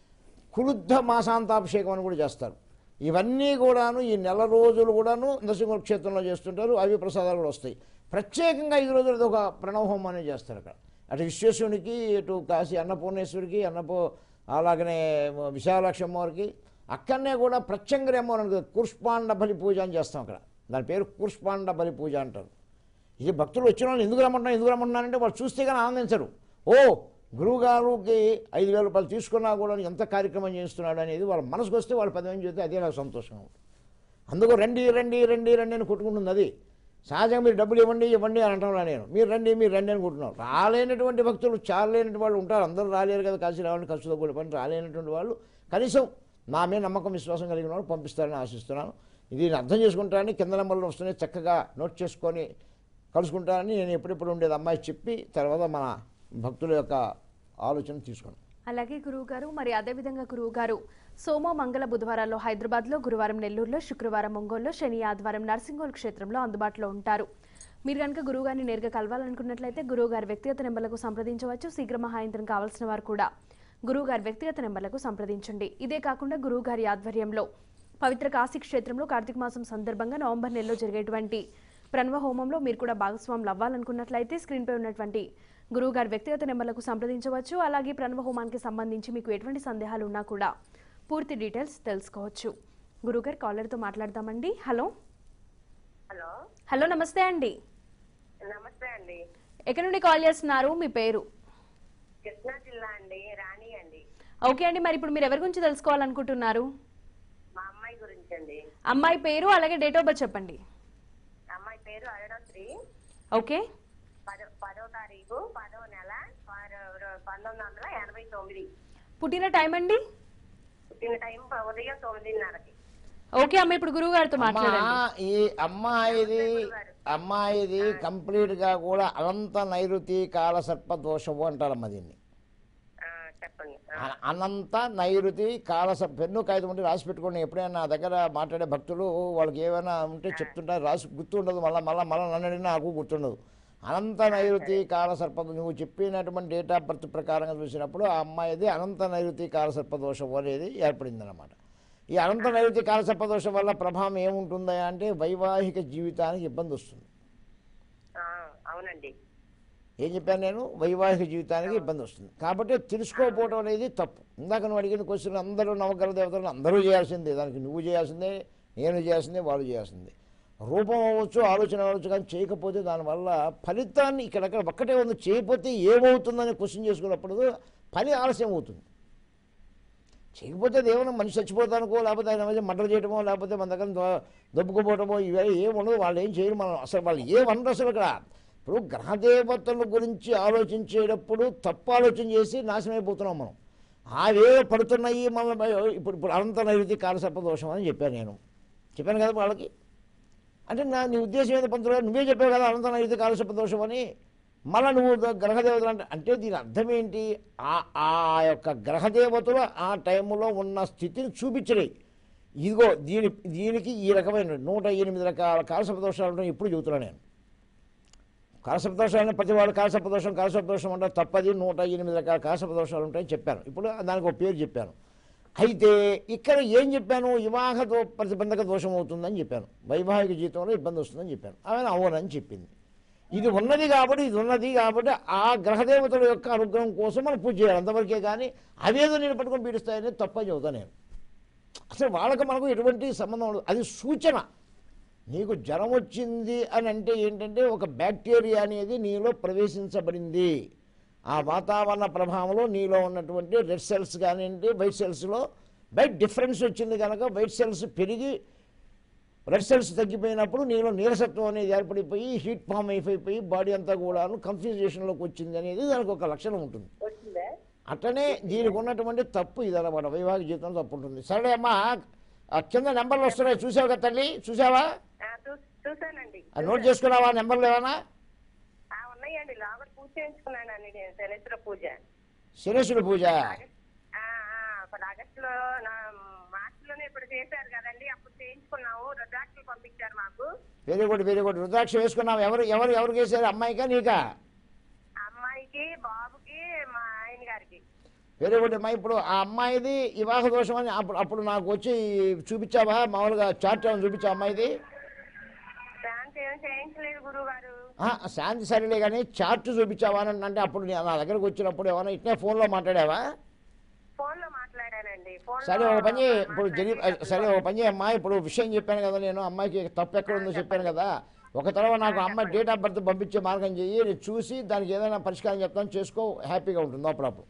కులుద్ధ మాసాంతాభిషేకం అని కూడా చేస్తారు ఇవన్నీ కూడాను ఈ నెల రోజులు కూడాను నరసింహ క్షేత్రంలో చేస్తుంటారు అవి ప్రసాదాలు కూడా వస్తాయి ప్రత్యేకంగా ఐదు రోజులది ఒక ప్రణవ హోమం అనేది చేస్తారు అక్కడ అటు విశ్వేశ్వరునికి ఇటు కాశీ అన్నపూర్ణేశ్వరికి అన్నపూ అలాగనే విశాలాక్షమ్మ వారికి అక్కడనే కూడా ప్రత్యంగరి అమ్మవారు కుష్పాండ బలి పూజ అని చేస్తాం అక్కడ దాని పేరు కుష్పాండ బలి పూజ అంటారు ఇది భక్తులు వచ్చిన వాళ్ళు ఎందుకు రమ్మంటున్నారు ఎందుకు రమ్మంటున్నారంటే వాళ్ళు చూస్తే కానీ ఆనందించరు ఓ గురువుగారికి ఐదు వేల రూపాయలు తీసుకున్నా కూడా ఎంత కార్యక్రమం చేస్తున్నాడు అనేది వాళ్ళ మనసుకు వస్తే వాళ్ళు పది మంది చెప్తే అదే నాకు సంతోషంగా ఉంటుంది అందుకు రండి రండి రండి రండి అని కొట్టుకుంటుంది అది సహజంగా మీరు డబ్బులు ఇవ్వండి ఇవ్వండి అని అంటున్నా నేను మీరు రండి మీరు రండి అని కొట్టున్నారు రాలేనటువంటి భక్తులు చాలేనటువంటి వాళ్ళు ఉంటారు అందరూ రాలేరు కదా కాశీ రావాలని ఖర్చుతో కూడి పని రాలేనటువంటి వాళ్ళు కనీసం నా మీద నమ్మకం విశ్వాసం కలిగిన వాళ్ళు పంపిస్తారని ఆశిస్తున్నాను ఇది నేను అర్థం చేసుకుంటానని కింద నెంబర్లు వస్తున్నాయి చక్కగా నోట్ చేసుకొని కలుసుకుంటానని నేను ఎప్పుడెప్పుడు ఉండేది అమ్మాయి చెప్పి తర్వాత మన భక్తుల యొక్క ఆలోచన తీసుకున్నాను అలాగే గురువుగారు మరి అదేవిధంగా గురువుగారు సోమ మంగళ బుధవారాల్లో హైదరాబాద్లో గురువారం నెల్లూరులో శుక్రవారం ఒంగోలులో శని ఆదివారం నర్సింగోల్ క్షేత్రంలో అందుబాటులో ఉంటారు మీరు కనుక గురువుగారిని నేరుగా కలవాలనుకున్నట్లయితే గురువుగారి వ్యక్తిగత నెంబర్లకు సంప్రదించవచ్చు శీఘ్ర మహాయంత్రం కావాల్సిన వారు కూడా గురువుగారి వ్యక్తిగత నెంబర్లకు సంప్రదించండి ఇదే కాకుండా గురువుగారి ఆధ్వర్యంలో పవిత్ర కాశీ క్షేత్రంలో కార్తీక మాసం సందర్భంగా నవంబర్ నెలలో జరిగేటువంటి ప్రణవ హోమంలో మీరు కూడా భాగస్వాములు అవ్వాలనుకున్నట్లయితే స్క్రీన్పై ఉన్నటువంటి గురువు గారి వ్యక్తిగత నెంబర్లకు సంప్రదించవచ్చు అలాగే ప్రణవ హోమానికి సంబంధించి మీకు ఎటువంటి సందేహాలు ఉన్నా కూడా పూర్తి డీటెయిల్స్ తెలుసుకోవచ్చు గురువుగారు కాలర్తో మాట్లాడదామండి హలో హలో హలో నమస్తే అండి నమస్తే అండి ఎక్కడి నుండి కాల్ చేస్తున్నారు మీ పేరు కృష్ణా జిల్లా అండి రాణి అండి ఓకే అండి మరి ఇప్పుడు మీరు ఎవరి గురించి తెలుసుకోవాలనుకుంటున్నారు మా అమ్మాయి గురించి అండి అమ్మాయి పేరు అలాగే డేట్ ఆఫ్ బర్త్ చెప్పండి అమ్మాయి పేరు అరుణశ్రీ ఓకే పదో పదో తారీఖు పదో నెల ప- పంతొమ్మిది వందల ఎనభై తొమ్మిది పుట్టిన టైం అండి పుట్టిన టైం ప- ఉదయం తొమ్మిదిన్నరకి ఓకే అమ్మ ఇప్పుడు గురువు గారితో అమ్మా మాట్లాడండి ఈ అమ్మాయిది అమ్మాయిది కంప్లీట్గా కూడా అనంత నైరుతి కాల సర్ప దోషము అంటారమ్మ దీన్ని ఆ, చెప్పండి ఆ, అ- అనంత నైరుతి కాల సర్ప పెన్ను కాగితం ఉంటే రాసి పెట్టుకోండి ఎప్పుడైనా నా దగ్గర మాట్లాడే భక్తులు వాళ్ళకి ఏమైనా ఉంటే చెప్తుంటారు రాసి గుర్తుండదు మళ్ళీ మళ్ళీ మళ్ళీ నన్ను అడిగినా నాకు గుర్తుండదు అనంత నైరుతి కాల సర్ప నువ్వు చెప్పినటువంటి డేట్ ఆఫ్ బర్త్ ప్రకారంగా చూసినప్పుడు ఆ అమ్మాయిది అనంత నైరుతి కాల సర్ప దోషం అనేది ఏర్పడిందన్నమాట ఈ అనంత నైరుతి కాల సర్ప దోషం వల్ల ప్రభావం ఏముంటుందా అంటే వైవాహిక జీవితానికి ఇబ్బంది వస్తుంది ఆ, అవునండి ఏం చెప్పాను నేను వైవాహిక జీవితానికి ఇబ్బంది వస్తుంది కాబట్టి తెలుసుకోకపోవడం అనేది తప్పు ఇందాక నువ్వు అడిగిన క్వశ్చన్ అందరూ నవగ్రహ దేవతలు అందరూ చేయాల్సిందే దానికి నువ్వు చేయాల్సిందే నేను చేయాల్సిందే వాళ్ళు చేయాల్సిందే రూపం అవ్వచ్చు ఆలోచన అవ్వచ్చు కానీ చేయకపోతే దానివల్ల ఫలితాన్ని ఇక్కడక్కడ ఒక్కటే ఉంది చేయకపోతే ఏమవుతుందని క్వశ్చన్ చేసుకున్నప్పుడు పని ఆలస్యం అవుతుంది చేయకపోతే అది ఏమన్నా మనిషి చచ్చిపోతానుకో లేకపోతే ఆయన మధ్య మర్డర్ చేయడమో లేకపోతే మన దగ్గర దొ- దొబ్బుకుపోవడమో ఇవే ఏం ఉండదు వాళ్ళు ఏం చేయరు మనం అసలు వాళ్ళు ఏమనరు అసలు ఇక్కడ ఇప్పుడు గ్రహదేవతల గురించి ఆలోచించేటప్పుడు తప్పు ఆలోచన చేసి నాశనం అయిపోతున్నాం మనం అవే పడుతున్నాయి మళ్ళీ ఇప్పుడు ఇప్పుడు అనంత నైరుతి కాలసర్ప దోషం అని చెప్పాను నేను చెప్పాను కదా వాళ్ళకి అంటే నా నీ ఉద్దేశం ఏదో పంతులు గారు, నువ్వే చెప్పావు కదా అనంత నైరుతి కాలసర్ప దోషం అని మళ్ళీ నువ్వు ద- గ్రహదేవతలు అంటే అంటే దీని అర్థం ఏంటి ఆ ఆ యొక్క గ్రహదేవతలు ఆ టైంలో ఉన్న స్థితిని చూపించలేయి ఇదిగో దీని దీనికి ఈ రకమైన నూట ఎనిమిది రకాల కాలసపదోషాలు ఉంటాయి ఇప్పుడు చెబుతున్నాను నేను కాలసపదోషాలని ప్రతి వాళ్ళు కాలసపదోషం కాలసపదోషం అంటే తప్పది నూట ఎనిమిది రకాల కాలసపదోషాలు ఉంటాయని చెప్పాను ఇప్పుడు దానికి ఒక పేరు చెప్పాను అయితే ఇక్కడ ఏం చెప్పాను వివాహ దో ప్రతిబంధక దోషం అవుతుందని చెప్పాను వైవాహిక జీవితంలో ఇబ్బంది వస్తుందని చెప్పాను ఆమె అవునని చెప్పింది ఇది ఉన్నది కాబట్టి ఇది ఉన్నది కాబట్టి ఆ గ్రహదేవతల యొక్క అనుగ్రహం కోసం మనం పూజ చేయాలి అంతవరకే కానీ అవేదో నేను పట్టుకొని పీడిస్తాయని తప్పని చెబుతాను నేను అసలు వాళ్ళకి మనకు ఎటువంటి సంబంధం ఉండదు అది సూచన నీకు జ్వరం వచ్చింది అని అంటే ఏంటంటే ఒక బ్యాక్టీరియా అనేది నీలో ప్రవేశించబడింది ఆ వాతావరణ ప్రభావంలో నీలో ఉన్నటువంటి రెడ్ సెల్స్ కానివ్వండి వైట్ సెల్స్లో వైట్ డిఫరెన్స్ వచ్చింది కనుక వైట్ సెల్స్ పెరిగి రెడ్ సెల్స్ తగ్గిపోయినప్పుడు నీలో నీరసత్వం అనేది ఏర్పడిపోయి హీట్ ఫామ్ అయిపోయి బాడీ అంతా కూడాను కన్ఫ్యూజేషన్లోకి వచ్చింది అనేది దానికి ఒక లక్షణం ఉంటుంది వచ్చిందా అట్లనే దీనికి ఉన్నటువంటి తప్పు ఇదన్నమాట వైవాహిక జీవితం తప్పు ఉంటుంది సరే అమ్మా ఆ కింద నెంబర్లు వస్తున్నాయి చూసావు కదా తల్లి చూసావా ఆ, చూ- చూశానండి ఆ నోట్ చేసుకున్నావా నెంబర్లు ఏమైనా ఆ, ఉన్నాయండి లోపల పూజ చేయించుకున్నానండి నేను శనేశ్వర పూజ శనేశ్వరి పూజ ఆ, ఆ, ఇప్పుడు ఆగస్టులో నా మార్చిలోనే ఇప్పుడు చేశారు కదండి అప్పుడు చేయించుకున్నాము రుద్రాక్షలు పంపించారు మాకు వెరీ గుడ్ వెరీ గుడ్ రుద్రాక్ష వేసుకున్నావు ఎవరు ఎవరు ఎవరు వేసారు అమ్మాయికా నీకా అమ్మాయికి బాబుకి మా ఆయన గారికి వెరీ గుడ్ అమ్మాయి ఇప్పుడు ఆ అమ్మాయిది వివాహ దోషం అని అప్పుడు అప్పుడు నాకు వచ్చి చూపించావా మామూలుగా చార్ట్ ఏమైనా చూపించావా అమ్మాయిది శాంతి ఏం చేయించలేదు గురువు గారు ఆ, శాంతి సరేలే కానీ చార్ట్ చూపించావా అని అంటే అప్పుడు నీ- నా దగ్గరకు వచ్చినప్పుడు ఏమైనా ఇట్నే ఫోన్లో మాట్లాడావా ఫోన్ లో మాట్లాడానండి ఫోన్ సరే ఒక పని చేయి. ఇప్పుడు జరి సరే ఒక పని చేయి అమ్మా ఇప్పుడు విషయం చెప్పాను కదా నేను అమ్మాయికి తప్పు ఎక్కడ ఉందో చెప్పాను కదా ఒక తర్వాత నాకు అమ్మాయి డేట్ ఆఫ్ బర్త్ పంపించే మార్గం చెయ్యి నేను చూసి దానికి ఏదైనా పరిష్కారం చెప్తాను చేసుకో హ్యాపీగా ఉంటుంది అప్పుడప్పుడు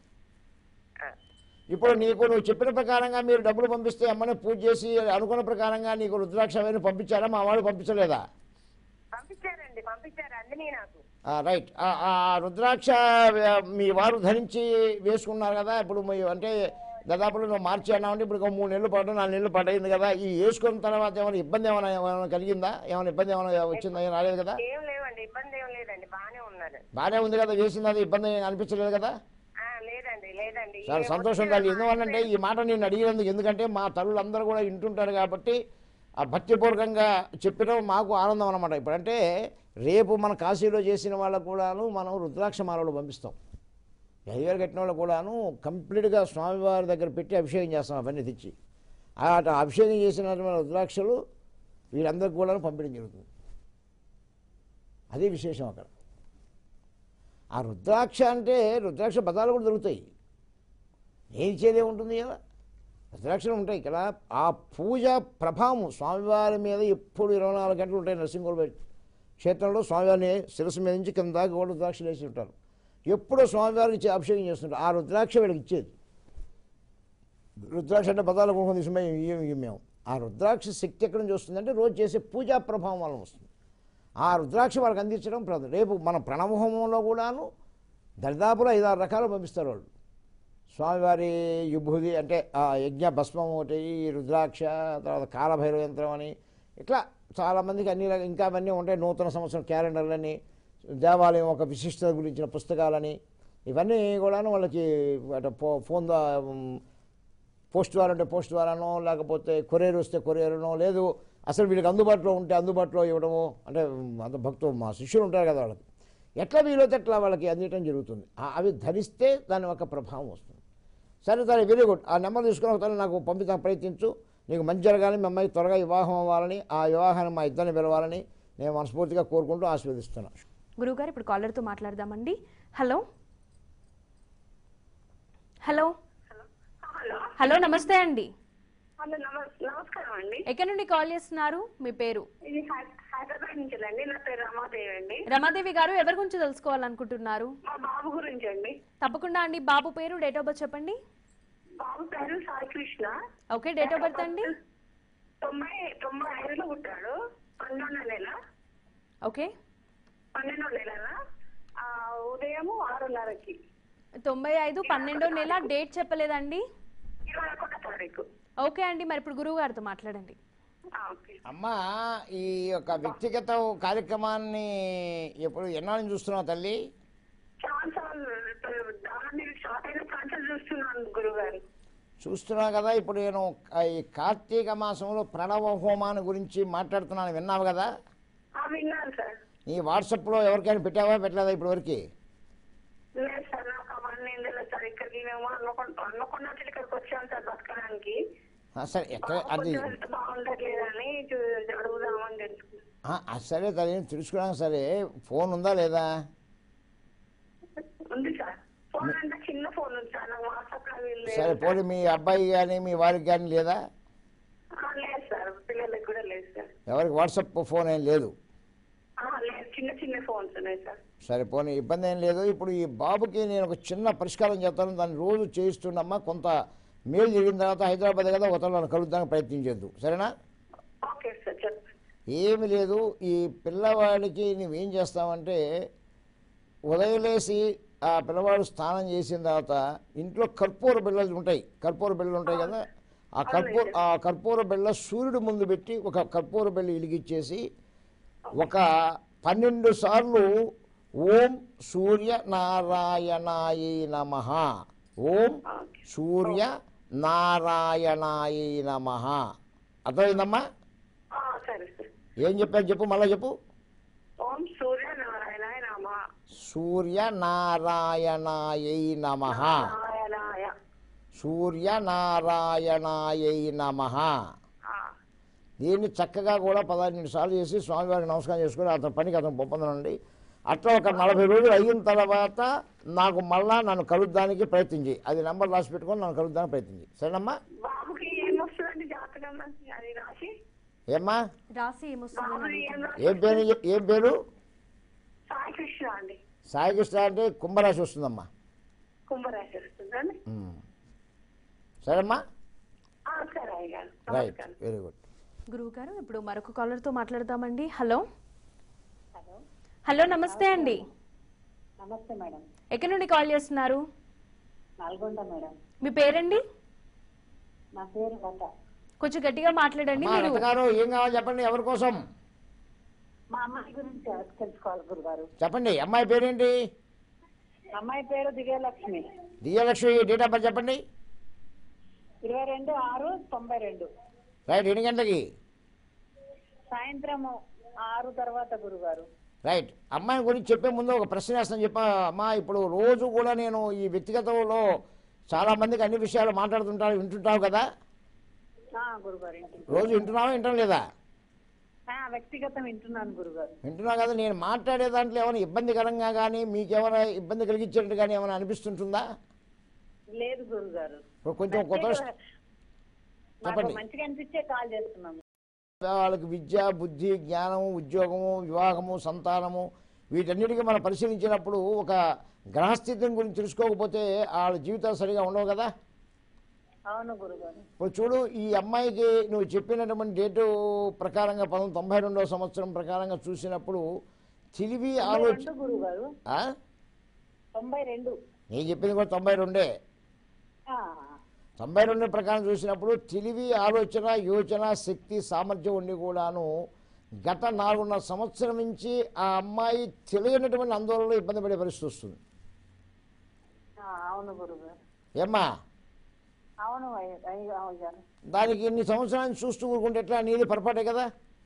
ఇప్పుడు నీకు నువ్వు చెప్పిన ప్రకారంగా మీరు డబ్బులు పంపిస్తే అమ్మని పూజ చేసి అనుకున్న ప్రకారంగా నీకు రుద్రాక్ష అవన్నీ పంపించారా మా వాళ్ళు పంపించలేదా పంపించారండి పంపించారు అందిని నాకు ఆ, రైట్ ఆ, ఆ రుద్రాక్ష ఆ, మీ వారు ధరించి వేసుకున్నారు కదా ఇప్పుడు మీ అంటే దాదాపు నువ్వు మార్చి అన్నామంటే ఇప్పుడు ఒక మూడు నెలలు పాటు నాలుగు నెలలు పాటు అయింది కదా ఈ వేసుకున్న తర్వాత ఏమైనా ఇబ్బంది ఏమైనా ఏమైనా కలిగిందా ఏమైనా ఇబ్బంది ఏమైనా వచ్చిందా ఏం రాలేదు కదా ఏం లేవండి ఇబ్బంది ఏం లేదండి బాగానే ఉన్నారు బాగానే ఉంది కదా వేసింది అది ఇబ్బంది ఏం అనిపించలేదు కదా ఆ, లేదండి లేదండి చాలా ఏ సంతోషం వచ్చినా కాదు ఎందువల్లంటే ఈ మాట నేను అడిగినందుకు ఎందుకంటే మా తల్లులందరూ కూడా వింటుంటారు కాబట్టి ఆ భక్తిపూర్వకంగా చెప్పడం మాకు ఆనందం అనమాట ఇప్పుడంటే రేపు మన కాశీలో చేసిన వాళ్ళకు కూడాను మనం రుద్రాక్ష మాలలు పంపిస్తాం ఐదువేలు కట్టిన వాళ్ళు కూడాను కంప్లీట్గా స్వామివారి దగ్గర పెట్టి అభిషేకం చేస్తాం అవన్నీ తెచ్చి ఆ అటు అభిషేకం చేసినటువంటి రుద్రాక్షలు వీళ్ళందరికీ కూడా పంపించడం జరుగుతుంది అదే విశేషం అక్కడ ఆ రుద్రాక్ష అంటే రుద్రాక్ష పదాలు కూడా దొరుకుతాయి ఏం ఇచ్చేదే ఉంటుంది కదా రుద్రాక్షలు ఉంటాయి ఇక్కడ ఆ పూజ ప్రభావం స్వామివారి మీద ఎప్పుడు ఇరవై నాలుగు గంటలు ఉంటాయి నరసింహుల క్షేత్రంలో స్వామివారిని శిరస్సు మీద నుంచి కింద దాకా కూడా రుద్రాక్షలు వేసి ఉంటారు ఎప్పుడో స్వామివారికి ఇచ్చే అభిషేకం చేస్తుంటారు ఆ రుద్రాక్ష వీళ్ళకి ఇచ్చేది రుద్రాక్ష అంటే పదాలు కొనుక్కొని తీసుకుని ఇయ్యం ఇయ్యం మేము ఆ రుద్రాక్ష శక్తి ఎక్కడి నుంచి వస్తుందంటే రోజు చేసే పూజా ప్రభావం వల్ల వస్తుంది ఆ రుద్రాక్ష వాళ్ళకి అందించడం ప్రధానం రేపు మన ప్రణవహోమంలో కూడాను దరిదాపులో ఐదారు రకాలు పంపిస్తారు వాళ్ళు స్వామివారి విభూది అంటే ఆ యజ్ఞ భస్మం ఒకటి ఈ రుద్రాక్ష తర్వాత కాలభైరవ యంత్రం అని ఇట్లా చాలామందికి అన్ని రక- ఇంకా అవన్నీ ఉంటాయి నూతన సంవత్సరం క్యాలెండర్లని దేవాలయం ఒక విశిష్టత గురించిన పుస్తకాలని ఇవన్నీ కూడాను వాళ్ళకి అటు ఫో ఫోన్ ద్వారా ఉమ్, పోస్ట్ ద్వారా ఉంటే పోస్ట్ ద్వారానో లేకపోతే కొరియర్ వస్తే కొరియర్నో లేదు అసలు వీళ్ళకి అందుబాటులో ఉంటే అందుబాటులో ఇవ్వడము అంటే అంత భక్తులు మా శిష్యులు ఉంటారు కదా వాళ్ళకి ఎట్లా వీలైతే అట్లా వాళ్ళకి అందించడం జరుగుతుంది ఆ- అవి ధరిస్తే దాని యొక్క ప్రభావం వస్తుంది సరే సరే వెరీ గుడ్ ఆ నెంబర్ తీసుకుని ఒకసారి నాకు పంపించడం ప్రయత్నించు నీకు మంచి జరగాలని మీ అమ్మాయి త్వరగా వివాహం అవ్వాలని ఆ వివాహాన్ని మా ఇద్దరిని పిలవాలని నేను మనస్ఫూర్తిగా కోరుకుంటూ ఆశీర్వదిస్తున్నాను గురువుగారు ఇప్పుడు కాలర్తో మాట్లాడదామండి హలో హలో హలో హలో నమస్తే అండి హలో నమస్ నమస్కారం అండి ఎక్కడి నుండి కాల్ చేస్తున్నారు మీ పేరు ఇది హై- హైదరాబాద్ నుంచి అండి నా పేరు రమాదేవి అండి రమాదేవి గారు ఎవరి గురించి తెలుసుకోవాలనుకుంటున్నారు మా బాబు గురించి అండి తప్పకుండా అండి బాబు పేరు డేట్ ఆఫ్ బర్త్ చెప్పండి బాబు పేరు Sai Krishna okay date of birth అండి తొంభై తొంభై ఐదులో పుట్టాడు పన్నెండో నెల ఓకే పన్నెండో నెల ఆ, ఉదయము ఆరున్నరకి తొంభై ఐదు పన్నెండో నెల డేట్ చెప్పలేదండి ఇరవై ఒకటో తారీఖు ఓకే అండి మరి ఇప్పుడు గురువు గారితో మాట్లాడండి ఆ, ఓకే అమ్మా ఈ యొక్క వ్యక్తిగత కార్యక్రమాన్ని ఎప్పుడు ఎన్నాళ్ళని చూస్తున్నావు తల్లి గంటలు చూస్తున్నాను గురుగారు చూస్తున్నా కదా ఇప్పుడు నేను ఆ ఈ కార్తీక మాసంలో ప్రణవ హోమాన్ని గురించి మాట్లాడుతున్నాను విన్నావు కదా ఆ, విన్నాను సార్ నీ వాట్సాప్లో ఎవరికైనా పెట్టావా పెట్టలేదా ఇప్పటివరకు లేదు సార్ నాకు అవన్నీ ఏం తెలియదు సార్ ఇక్కడికి మేము అనుకుంటా అనుకున్నట్లు ఇక్కడికి వచ్చాం సార్ బతకడానికి ఆ, సరే ఎక్కడ అది కొంచెం హెల్త్ బాగుండట్లేదని చూ- అడుగుదామని తెలుసుకున్నాను ఆ, ఆ, సరే తల్లి తెలుసుకున్నాను సరే ఫోన్ ఉందా లేదా ఉంది సార్ ఫోన్ అంటే చిన్న ఫోన్ ఉంది సార్ నాకు వాట్సాప్ లో వీళ్ళు సరే పోనీ మీ అబ్బాయి కానీ మీ వారికి కానీ లేదా ఆ, లేదు సార్ పిల్లలకి కూడా లేదు సార్ ఎవరికి వాట్సాప్ ఫోన్ ఏం లేదు ఆ, లేదు చిన్న చిన్న ఫోన్స్ ఉన్నాయి సార్ సరే పోనీ ఇబ్బంది ఏం లేదు ఇప్పుడు ఈ బాబుకి నేను ఒక చిన్న పరిష్కారం చేస్తాను దాన్ని రోజు చేయిస్తున్నమ్మా కొంత మేలు జరిగిన తర్వాత హైదరాబాద్ కదా ఒకతను కలుద్దానికి ప్రయత్నించద్దు సరేనా ఓకే సార్ చెప్పండి ఏమి లేదు ఈ పిల్లవాడికి నువ్వేం చేస్తావంటే ఉదయం లేసి ఆ పిల్లవాడు స్నానం చేసిన తర్వాత ఇంట్లో కర్పూర బిళ్ళలు ఉంటాయి కర్పూర బిళ్ళలు ఉంటాయి కదా ఆ కర్పూర ఆ కర్పూర బిళ్ళ సూర్యుడు ముందు పెట్టి ఒక కర్పూర బిళ్ళ ఇలిగిచ్చేసి ఒక పన్నెండు సార్లు ఓం సూర్య నారాయణాయ నమ ఓం సూర్య నారాయణాయ నమ అర్థమైందమ్మా ఆ, సరే సార్ ఏం చెప్పాను చెప్పు మళ్ళీ చెప్పు ఓం సూర్య నారాయణ రామ సూర్య నారాయణాయ నమ నారాయణాయ సూర్య నారాయణాయ నమ ఆ, దీన్ని చక్కగా కూడా పదహైదు సార్లు చేసి స్వామివారికి నమస్కారం చేసుకుని అతని పనికి అతను పంపదనండి అట్లా ఒక నలభై రోజులు అయిన తర్వాత నాకు మళ్ళా నన్ను కలుద్దానికి ప్రయత్నం చేయి అది నెంబర్ రాసి పెట్టుకొని నన్ను కలుద్దానికి ప్రయత్నం చేయి సరేనమ్మా బాబుకి ఏమొస్తుందండి జాతకం అది రాసి ఏమ్మా రాసి ఏమొస్తుందని బాబుకి అడుగుతున్నారు. ఏం రాసి ఏం పేరు ఏం పేరు సాయి కృష్ణ అండి సాయికృష్ణ అంటే కుంభరాశి వస్తుందమ్మా కుంభరాశి వస్తుందండి ఉమ్. సరేమ్మా ఆ, సరే అయ్యారు రైట్ నమస్కారం వెరీ గుడ్ గురువు గారు ఇప్పుడు మరొక కాలర్తో మాట్లాడదామండి హలో హలో నమస్తే అండి నమస్తే మేడం ఎక్కడి నుండి కాల్ చేస్తున్నారు నల్గొండ మేడం మీ పేరండి నా పేరు లత కొంచెం గట్టిగా మాట్లాడండి అమ్మా, మీరు లత గారు ఏం కావాలి చెప్పండి ఎవరి కోసం మా అమ్మాయి గురించి తెలుసుకోవాలి గురుగారు చెప్పండి అమ్మాయి పేరేంటి అమ్మాయి పేరు Divyalakshmi Divyalakshmi date of birth చెప్పండి ఇరవై రెండు ఆరు తొంభై రెండు రైట్ ఎన్ని గంటలకి సాయంత్రం ఆరు తర్వాత గురుగారు రైట్ అమ్మాయి గురించి చెప్పే ముందు ఒక ప్రశ్న వేస్తాను చెప్పా అమ్మా ఇప్పుడు రోజు కూడా నేను ఈ వ్యక్తిగతంలో చాలా మందికి అన్ని విషయాలు మాట్లాడుతుంటాను వింటుంటావు కదా ఆ, గురుగారు ఇంటి రోజు వింటున్నావా వింటం లేదా ఆ, వ్యక్తిగతం వింటున్నాను గురుగారు వింటున్నావు కదా నేను మాట్లాడే దాంట్లో ఏమైనా ఇబ్బందికరంగా కానీ మీకేమైనా ఇబ్బంది కలిగించేట్టు కానీ ఏమైనా అనిపిస్తుంటుందా లేదు గురుగారు ఇప్పుడు కొంచెం కొత్త మాకు చెప్పండి. మంచిగా అనిపించే కాల్ చేస్తున్నాము వాళ్ళకి విద్య బుద్ధి జ్ఞానము ఉద్యోగము వివాహము సంతానము వీటన్నిటికీ మనం పరిశీలించినప్పుడు ఒక గ్రహస్థితిని గురించి తెలుసుకోకపోతే వాళ్ళ జీవితాలు సరిగా ఉండవు కదా అవును గురుగారు ఇప్పుడు చూడు ఈ అమ్మాయికి నువ్వు చెప్పినటువంటి డేటు ప్రకారంగా పంతొమ్మిది తొంభై రెండవ సంవత్సరం ప్రకారంగా చూసినప్పుడు తెలివి తొంభై ఆలోచన రెండు గురుగారు ఆ? తొంభై రెండు నేను చెప్పింది కూడా తొంభై రెండే ఆ, తొంభై రెండు ప్రకారం చూసినప్పుడు తెలివి ఆలోచన యోచన శక్తి సామర్థ్యం ఉండి కూడాను గత నాలుగున్నర సంవత్సరం నుంచి ఆ అమ్మాయి తెలియనటువంటి ఆందోళనలో ఇబ్బంది పడే పరిస్థితి వస్తుంది ఆ, అవును గురుగారు ఏమ్మా అవును అయ్య- అయ్య- అయ్యారు దానికి ఇన్ని సంవత్సరాలు చూస్తూ ఊరుకుంటే ఎట్లా నీది పొరపాటే కదా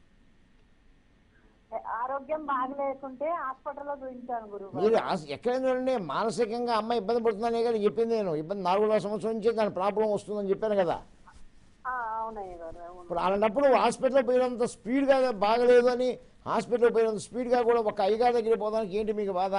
ఆరోగ్యం బాగలేకుంటే హాస్పిటల్లో చూపించాను గురువు మీరు ఆస్- ఎక్కడైనా చూడండి మానసికంగా అమ్మాయి ఇబ్బంది పడుతుందనే కదా చెప్పింది నేను ఇబ్బంది నాలుగున్నర సంవత్సరం నుంచి దాని ప్రాబ్లం వస్తుందని చెప్పాను కదా అవునయ్య గారు అవును ఇప్పుడు అలాంటప్పుడు హాస్పిటల్ పోయినంత స్పీడ్గా బాగలేదు అని హాస్పిటల్ పోయినంత స్పీడ్గా కూడా ఒక అయ్యగారి దగ్గర పోవడానికి ఏంటి మీకు బాధ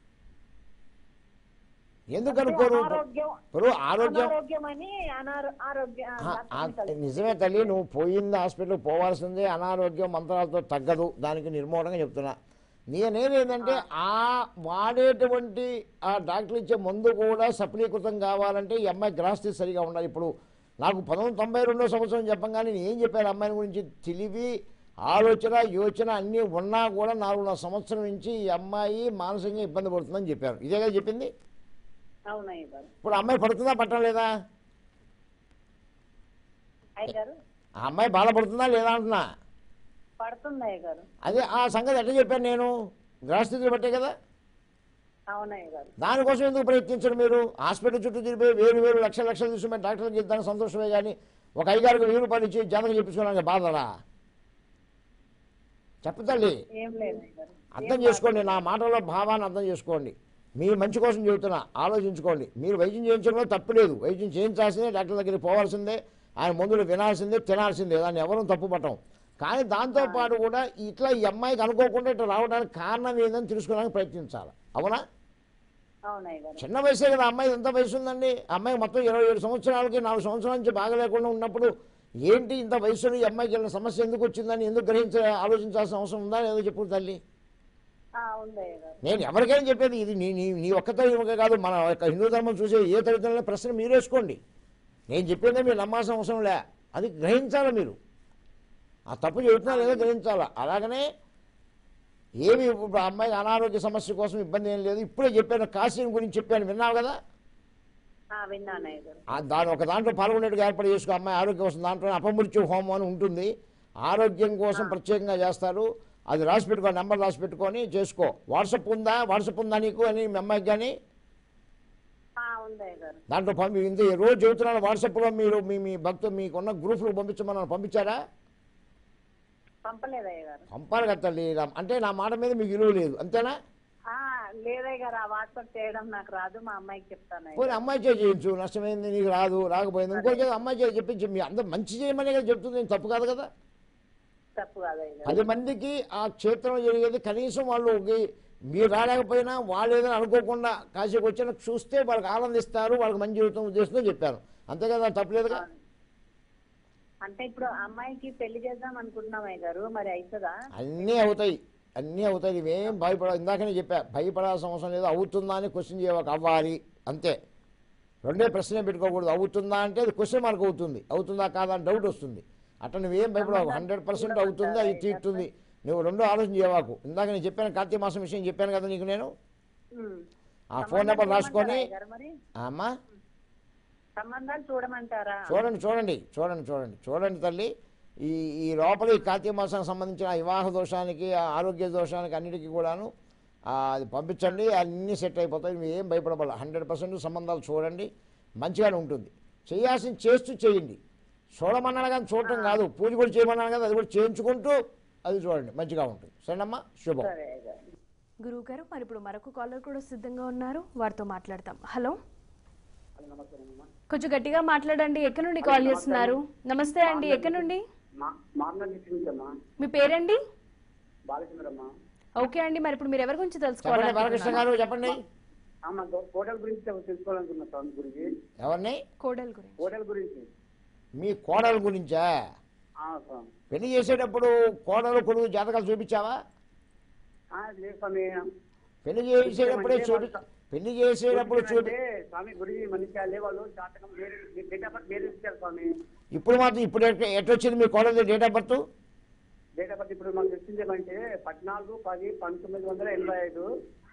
ఎందుకు అనుకోరు అనారోగ్యం ఇప్పుడు ఆరోగ్యం అనారోగ్యం అని అనారో- ఆరోగ్య ఆ, ఆ, నిజమే తల్లి నువ్వు పోయింది హాస్పిటల్ పోవాల్సిందే అనారోగ్యం మంత్రాలతో తగ్గదు దానికి నిర్మూలంగా చెప్తున్నా నేనేంటంటే ఆ వాడేటువంటి ఆ డాక్టర్ ఇచ్చే మందు కూడా సఫలీకృతం కావాలంటే ఈ అమ్మాయి గ్రాస్థితి సరిగా ఉండాలి ఇప్పుడు నాకు పంతొమ్మిది తొంభై రెండో సంవత్సరం చెప్పంగానే నేను ఏం చెప్పాను అమ్మాయిని గురించి తెలివి ఆలోచన యోచన అన్నీ ఉన్నా కూడా నాలుగున్నర సంవత్సరం నుంచి ఈ అమ్మాయి మానసికంగా ఇబ్బంది పడుతుందని చెప్పాను ఇదే కదా చెప్పింది అవునయ్య గారు ఇప్పుడు అమ్మాయి పడుతుందా పట్టడం లేదా అయ్య గారు ఆ అమ్మాయి బాధపడుతుందా లేదా అంటున్నా పడుతుంది అయ్య గారు అదే ఆ సంగతి ఎట్లా చెప్పాను నేను గ్రహస్థితిని బట్టే కదా అవునయ్య గారు దానికోసం ఎందుకు ప్రయత్నించరు మీరు హాస్పిటల్ చుట్టూ తిరిగిపోయి వేరు వేరు లక్షల లక్షలు తీసుకుని డాక్టర్కి ఇద్దానికి సంతోషమే కానీ ఒక ఐదారుకు వెయ్యి రూపాయలు ఇచ్చి జనకు చెప్పించుకోవడానికి బాధరా చెప్పతల్లి ఏం లేదయ్య గారు అర్థం చేసుకోండి నా మాటలో భావాన్ని అర్థం చేసుకోండి మీ మంచి కోసం చెబుతున్నా ఆలోచించుకోండి మీరు వైద్యం చేయించడంలో తప్పులేదు వైద్యం చేయించాల్సిందే డాక్టర్ దగ్గరికి పోవాల్సిందే ఆయన మందులు వినాల్సిందే తినాల్సిందే దాన్ని ఎవరూ తప్పు పట్టం కానీ దాంతోపాటు కూడా ఇట్లా ఈ అమ్మాయికి అనుకోకుండా ఇట్లా రావడానికి కారణం ఏందని తెలుసుకోవడానికి ప్రయత్నించాలి అవునా అవునయ్య గారు చిన్న వయసే కదా అమ్మాయి ఎంత వయసు ఉందండి అమ్మాయి మొత్తం ఇరవై ఏడు సంవత్సరాలకి నాలుగు సంవత్సరాల నుంచి బాగలేకుండా ఉన్నప్పుడు ఏంటి ఇంత వయసులో ఈ అమ్మాయికి వెళ్ళిన సమస్య ఎందుకు వచ్చిందని ఎందుకు గ్రహించ ఆలోచించాల్సిన అవసరం ఉందా లేదో చెప్పు తల్లి ఆ, ఉందయ్య గారు నేను ఎవరికైనా చెప్పేది ఇది నీ నీ నీ ఒక్కతో ఇవ్వక కాదు మన యొక్క హిందూ ధర్మం చూసే ఏ తల్లిదండ్రుల ప్రశ్న మీరు వేసుకోండి నేను చెప్పేదే మీరు నమ్మాల్సిన అవసరం లే అది గ్రహించాలి మీరు ఆ తప్పు చెబుతున్నా లేదో గ్రహించాలా అలాగనే ఏమి ఇప్పుడు ఆ అమ్మాయికి అనారోగ్య సమస్య కోసం ఇబ్బంది ఏం లేదు ఇప్పుడే చెప్పాను కాశీని గురించి చెప్పాను విన్నావు కదా ఆ, విన్నానయ్య గారు ఆ దాని ఒక దాంట్లో పాల్గొనేట్టుగా ఏర్పాటు చేసుకో అమ్మాయి ఆరోగ్యం కోసం దాంట్లో అపమృత్యు హోమం అని ఉంటుంది ఆరోగ్యం కోసం ప్రత్యేకంగా చేస్తారు అది రాసి పెట్టుకో నెంబర్ రాసి పెట్టుకొని చేసుకో వాట్సాప్ ఉందా వాట్సాప్ ఉందా నీకు అని మీ అమ్మాయికి కానీ ఆ, ఉందయ్య గారు దాంట్లో పంపి ఇంత రోజు చెబుతున్నాను వాట్సాప్లో మీరు మీ మీ భక్తు మీకున్న గ్రూప్లకు పంపించమని పంపించారా పంపలేదయ్య గారు పంపాలి కదా తల్లి నా- అంటే నా మాట మీద మీకు విలువ లేదు అంతేనా ఆ, లేదయ్య గారు ఆ వాట్సాప్ చేయడం నాకు రాదు మా అమ్మాయికి చెప్తానయ్య పోనీ అమ్మాయి చేయి చేయొచ్చు నష్టమైంది నీకు రాదు రాకపోయింది ఇంకో చేసి అమ్మాయి చేయి చెప్పించి మీ అందరూ మంచి చేయమనే కదా చెప్తుంది ఏం తప్పు కాదు కదా తప్పు కాదయ్య గారు పది మందికి ఆ క్షేత్రం జరిగేది కనీసం వాళ్ళు ఒక- మీరు రాలేకపోయినా వాళ్ళు ఏదైనా అనుకోకుండా కాశీకి వచ్చిన చూస్తే వాళ్ళకి ఆనందిస్తారు వాళ్ళకి మంచి జీవితం ఉద్దేశంతో చెప్పారు అంతే కదా తప్పలేదుగా అంటే ఇప్పుడు అమ్మాయికి పెళ్లి చేద్దాం అనుకుంటున్నామయ్య గారు మరి అవుతుందా అన్నీ అవుతాయి అన్నీ అవుతాయి ఇవేం భయపడ ఇందాకనే చెప్పా భయపడాల్సిన అవసరం లేదు అవుతుందా అని క్వశ్చన్ చేయక అవ్వాలి అంతే రెండే ప్రశ్నే పెట్టుకోకూడదు అవుతుందా అంటే అది క్వశ్చన్ మార్క్ అవుతుంది అవుతుందా కాదా అని డౌట్ వస్తుంది అట్లా నువ్వేం భయపడవు హండ్రెడ్ పర్సెంట్ అవుతుంది అది తీరుతుంది నువ్వు రెండో ఆలోచన చేయవాకు ఇందాక నేను చెప్పాను కార్తీక మాసం విషయం చెప్పాను కదా నీకు నేను ఉమ్. ఆ ఫోన్ నెంబర్ రాసుకొని చూడమంటారా అయ్య గారు మరి అమ్మా సంబంధాలు చూడమంటారా చూడండి చూడండి చూడండి చూడండి చూడండి తల్లి ఈ ఈ లోపల ఈ కార్తీక మాసానికి సంబంధించిన ఆ వివాహ దోషానికి ఆ ఆరోగ్య దోషానికి అన్నిటికీ కూడాను ఆ, అది పంపించండి అన్నీ సెట్ అయిపోతాయి మీరు ఏం భయపడబడాలి హండ్రెడ్ పర్సెంట్ సంబంధాలు చూడండి మంచిగానే ఉంటుంది చేయాల్సింది చేస్తూ చేయండి చూడమన్నాను కానీ చూడటం కాదు పూజ కూడా చేయమన్నాను కదా అది కూడా చేయించుకుంటూ అది చూడండి మంచిగా ఉంటుంది సరేనమ్మా శుభం సరే అయ్య గారు గురువు గారు మరి ఇప్పుడు మరొక కాలర్ కూడా సిద్ధంగా ఉన్నారు వారితో మాట్లాడతాం హలో కొంచెం గట్టిగా మాట్లాడండి ఎక్కడి నుండి కాల్ చేస్తున్నారు నమస్తే అండి ఎక్కడి నుండి మార్నల్ అమ్మా మీ పేరండి బాలచంద్రమ్మ ఓకే అండి మరి ఇప్పుడు మీరు ఎవరి గురించి చెప్పండి తెలుసుకోవాలి బాలకృష్ణ గారు చెప్పండి అమ్మ హోటల్ గురించి తెలుసుకోవాలనుకున్నా స్వామి గురించి ఎవరిని కోడల్ గురించి హోటల్ గురించి మీ కోడల గురించా ఆ, స్వామి పెళ్లి చేసేటప్పుడు కోడలు కొడుకు జాతకాలు చూపించావా ఆ, లేదు స్వామి పెళ్లి చేసేటప్పుడే చూపి పెళ్లి చేసేటప్పుడు చూపి అంటే స్వామి గురించి మనిషి వాళ్ళు జాతకం వేరే డేట్ ఆఫ్ బర్త్ వేరే ఇచ్చారు స్వామి ఇప్పుడు మాత్రం ఇప్పుడు ఎట్- ఎట్టొచ్చింది మీ కోడలి date of birth date of birth ఇప్పుడు మాకు తెలిసింది ఏమంటే పద్నాలుగు పది పంతొమ్మిది వందల ఎనభై ఐదు